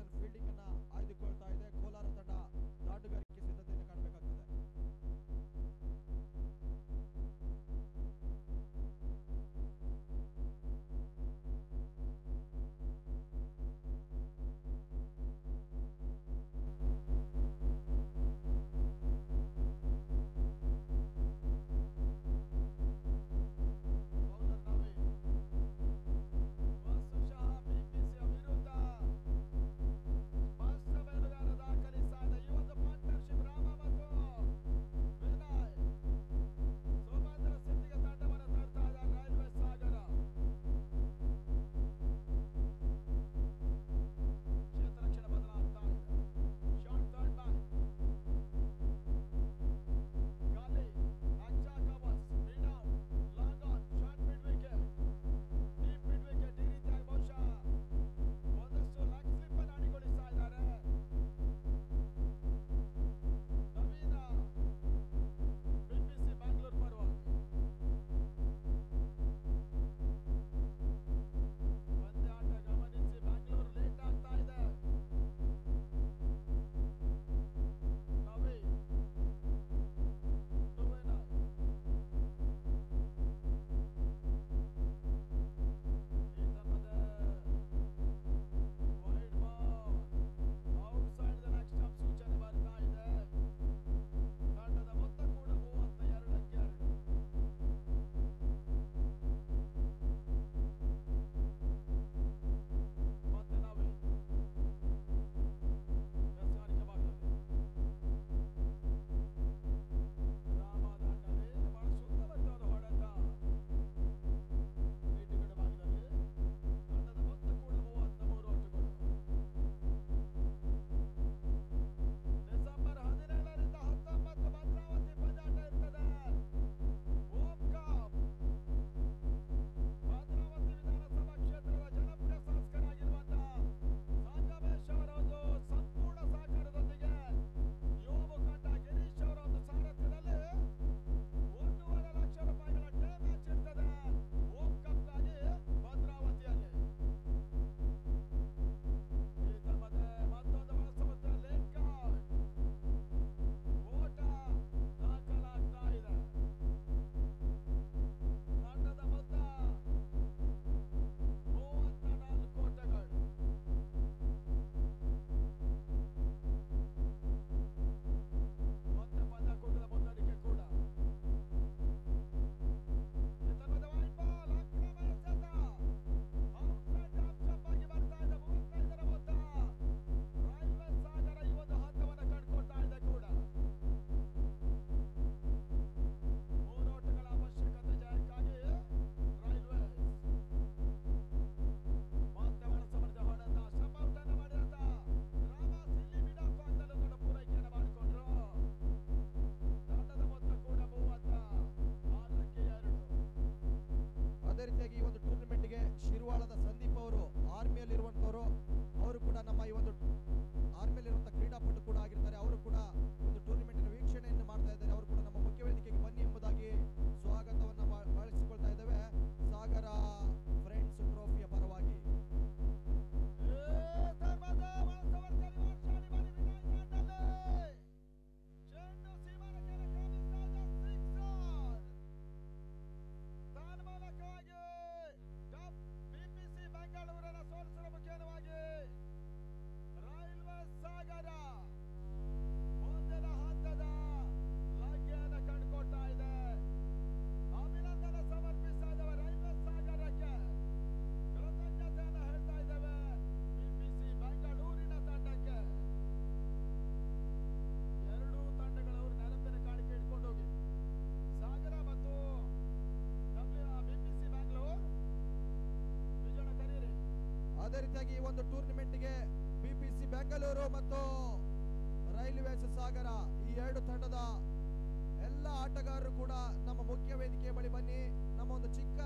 ಪೊಸಿಷನ್ ಫೀಲ್ಡಿಂಗ್ ಅನ್ನ ಆಯ್ದುಕೊಳ್ತಾ ಇದೆ ಕೋಲಾರ ತಂಡ ದಾಟುಗಾರಿಕೆ ಸಿದ್ಧತೆಯನ್ನು ಕಾಣಬೇಕಾಗ್ತದೆ ಬೌಲರ್ ನವಿ ವಸುಶಃ ಬಿಪಿಸಿಯ ವಿರುದ್ಧ ಸ್ಪಷ್ಟ ಬೇಲುಗಾರ ದಾಖಲಿಸಿದ ಈ ಒಂದು ಪಾರ್ಟ್ನರ್ಶಿಪ್ ರಾಮ ಮತ್ತು ವಿನಯ್ ಸೋಮಾಂತರ ಸಿದ್ಧಿಗೆ ತಂಡವನ್ನು ತರ್ತಾ ಇದ್ದಾರೆ ರೈಲ್ವೆ ಸಾಗರ ಕ್ಷೇತ್ರ ರಕ್ಷಣೆ ಬದಲಾಗ್ತಾ ಇದೆ ಶಾರ್ಟ್ ಥರ್ಡ್ ಬ್ಯಾಕ್ ಗಾಲಿ ಅಚ್ಚಾ covers mid on long on short mid wicket deep mid wicket ಈ ರೀತಿಯಾಗಿ ಬಹುಶಃ ಒಂದಷ್ಟು ಲೆಗ್ ಸ್ಲಿಪ್ ಅನ್ನು ಅಣಿಗೊಳಿಸ್ತಾ ಇದ್ದಾರೆ ನವೀನ ಬಿಪಿಸಿ ಬ್ಯಾಂಗ್ಳೂರ್ ಪರವಾಗಿ ಪಂದ್ಯಾಟ ಗಮನಿಸಿ ಬ್ಯಾಂಗ್ಳೂರ್ ಲೇಟ್ ಆಗ್ತಾ ಇದೆ ನವೀನ್ Novena. ಈ ತಮ್ಮದ wide ball outside the next stump ಸೂಚನೆ ಬರ್ತಾ ಇದೆ ತಂಡದ ಮೊತ್ತ ಕೂಡ ಮೂವತ್ತ ಎರಡಕ್ಕೆ ಎರಡು ಮತ್ತೆ ನಾವೇ ಬೆಸ್ಗಾರಿಕೆ ಭಾಗದಲ್ಲಿ ರಾಮದಾಂಡಲ್ಲಿ ಬಹಳ ಸುಂದರವಾದ ಹೊಡೆತ ಈಟುಗಡೆ ಭಾಗದಲ್ಲಿ ತಂಡದ ಮೊತ್ತ ಕೂಡ ಮೂವತ್ತ ಮೂರು ಒಟ್ಟುಗಳು ಡಿಸೆಂಬರ್ ಹದಿನೇಳರಿಂದ ಹತ್ತೊಂಬತ್ತು ಭದ್ರಾವತಿ ಪಂದ್ಯಾಟ ಇರ್ತದೆ ಓಂ ಕಪ್ ಭದ್ರಾವತಿ ವಿಧಾನಸಭಾ ಕ್ಷೇತ್ರದ ಜನಪ್ರಿಯ ಶಾಸಕರಾಗಿರುವಂತಹ ಸಂಗಮೇಶ್ ಅವರ ಒಂದು ಸಂಪೂರ್ಣ ಸಹಕಾರದೊಂದಿಗೆ ಯುವ ಮುಖಂಡ ಗಿರೀಶ್ ಅವರ ಒಂದು ಸಾರಥ್ಯದಲ್ಲಿ ಒಂದೂವರೆ ಲಕ್ಷ ರೂಪಾಯಿಗಳ ಡೇ ಮ್ಯಾಚ್ ಇರ್ತದೆ ಓಂ ಕಪ್ಗಾಗಿ ಭದ್ರಾವತಿಯಲ್ಲಿ ಈ ತಮ್ಮದೇ ಮತ್ತೊಂದು ಬಳಸುವಂತ ಲೇಟ್ ಕಾರ್ಡ್ ಓಟ ದಾಖಲಾಗ್ತಾ ಇದೆ ತಂಡದ ಮೊತ್ತ ಮೂವತ್ತ ನಾಲ್ಕು ಓಟಗಳು ಮತ್ತೆ ಪಂದ್ಯಾಕೂಟದ ಮುನ್ನಡೆಕೆ ಕೂಡ ಇತಮದ ವೈಟ್ ಬಾಲ್ ಅಕ್ರಮ ಎಸೆತ ಔಟ್ಸೈಡ್ ಟಾಪ್ ಜಂಪ್ ಆಗಿ ಬರ್ತಾ ಇದೆ ಮೂವತ್ತೈದರ ಮೊತ್ತ ರೈಲ್ವೆ ಸಾಗರ ಈ ಒಂದು ಹಂತವನ್ನು ಕಂಡುಕೊಳ್ತಾ ಇದೆ ಕೂಡ ಮೂರು ಓಟಗಳ ಅವಶ್ಯಕತೆ ಜಯಕ್ಕಾಗಿ ರೈಲ್ವೆ ಮತ್ತೆ ಬಳಸಬಾರದೆ ಹೊಡೆತ ಸ್ಟಂಪ್ ಔಟ್ ಅನ್ನು ಮಾಡಿದಂತ ರಾಮ ಸಿಲ್ಲಿ ಬಿಡಾಪ್ ಆಗಲು ದೊಡ್ಡ ಪೂರೈಕೆಯನ್ನು ಮಾಡಿಕೊಂಡ್ರು ತಂಡದ ಮೊತ್ತ ಕೂಡ ಮೂವತ್ತ ಆರಕ್ಕೆ ಎರಡು ಅದೇ ರೀತಿಯಾಗಿ ಈ ಒಂದು ಟೂರ್ನಿಮೆಂಟ್ಗೆ ಶಿರ್ವಾಳದ ಸಂದೀಪ್ ಅವರು ಆರ್ಮಿಯಲ್ಲಿರುವಂತವರು ಅವರು ಕೂಡ ನಮ್ಮ ಈ ಒಂದು ಆರ್ಮಿಯಲ್ಲಿರುವಂತಹ ಕ್ರೀಡಾಪಟು ಕೂಡ ಆಗಿರ್ತಾರೆ ಅವರು ಕೂಡ ಒಂದು ಟೂರ್ನಿಮೆಂಟಿನ ವೀಕ್ಷಣೆಯನ್ನು ಮಾಡ್ತಾ ಇದ್ದಾರೆ ಅವರು ಕೂಡ ನಮ್ಮ ಮುಖ್ಯ ವೇದಿಕೆಗೆ ಬನ್ನಿ ಎಂಬುದಾಗಿ ಸ್ವಾಗತವನ್ನ ಮಾ- ಬಳಸಿಕೊಳ್ತಾ ಇದ್ದೇವೆ ಸಾಗರ ಫ್ರೆಂಡ್ಸ್ ಟ್ರೋಫಿಯ ಪರವಾಗಿ ಧರ್ಮದ ವಲಸವರ್ಗರಿ ವರ್ಷಾಡಿ ಬಲಿ ವಿನಾಯಕ ತಂಡದಲ್ಲಿ ಚೆಂಡು ಸೀಮಾರಕ್ಕೆ ಕಾಣಿಸ್ತಾ ಇದೆ ಸಿಕ್ಸರ್ ತನ್ಮೂಲಕವಾಗಿ ಟಾಪ್ ಬಿಪಿಸಿ ಬೆಂಗಳೂರನ್ನ ಸೋಲಿಸಲು ಮುಖ್ಯವಾಗಿ ರೈಲ್ವೆ ಸಾಗರ ಮುಂದಿನ ಹಂತದ ಲಗ್ಗೆಯನ್ನು ಕಂಡುಕೊಳ್ತಾ ಇದೆ ಅಭಿನಂದನೆ ಸಮರ್ಪಿಸ್ತಾ ಇದ್ದೇವೆ ರೈಲ್ವೆ ಸಾಗರಕ್ಕೆ ಕೃತಜ್ಞತೆಯನ್ನು ಹೇಳ್ತಾ ಇದ್ದೇವೆ ಬಿಪಿಸಿ ಬೆಂಗಳೂರಿನ ತಂಡಕ್ಕೆ ಎರಡೂ ತಂಡಗಳವರು ನೆನಪಿನ ಕಾಣಿಕೆ ಇಟ್ಕೊಂಡು ಹೋಗಿ ಸಾಗರ ಮತ್ತು ಬಿಪಿಸಿ ಬ್ಯಾಂಗ್ಳೂರ್ ವಿಜಯನ ಕರೀರಿ ಅದೇ ರೀತಿಯಾಗಿ ಈ ಒಂದು ಟೂರ್ನಿಮೆಂಟ್ಗೆ ಬಿಪಿಸಿ ಬೆಂಗಳೂರು ಮತ್ತು ರೈಲ್ವೇಸ್ ಸಾಗರ ಈ ಎರಡು ತಂಡದ ಎಲ್ಲ ಆಟಗಾರರು ಕೂಡ ನಮ್ಮ ಮುಖ್ಯ ವೇದಿಕೆಯ ಬಳಿ ಬನ್ನಿ ನಮ್ಮ ಒಂದು ಚಿಕ್ಕ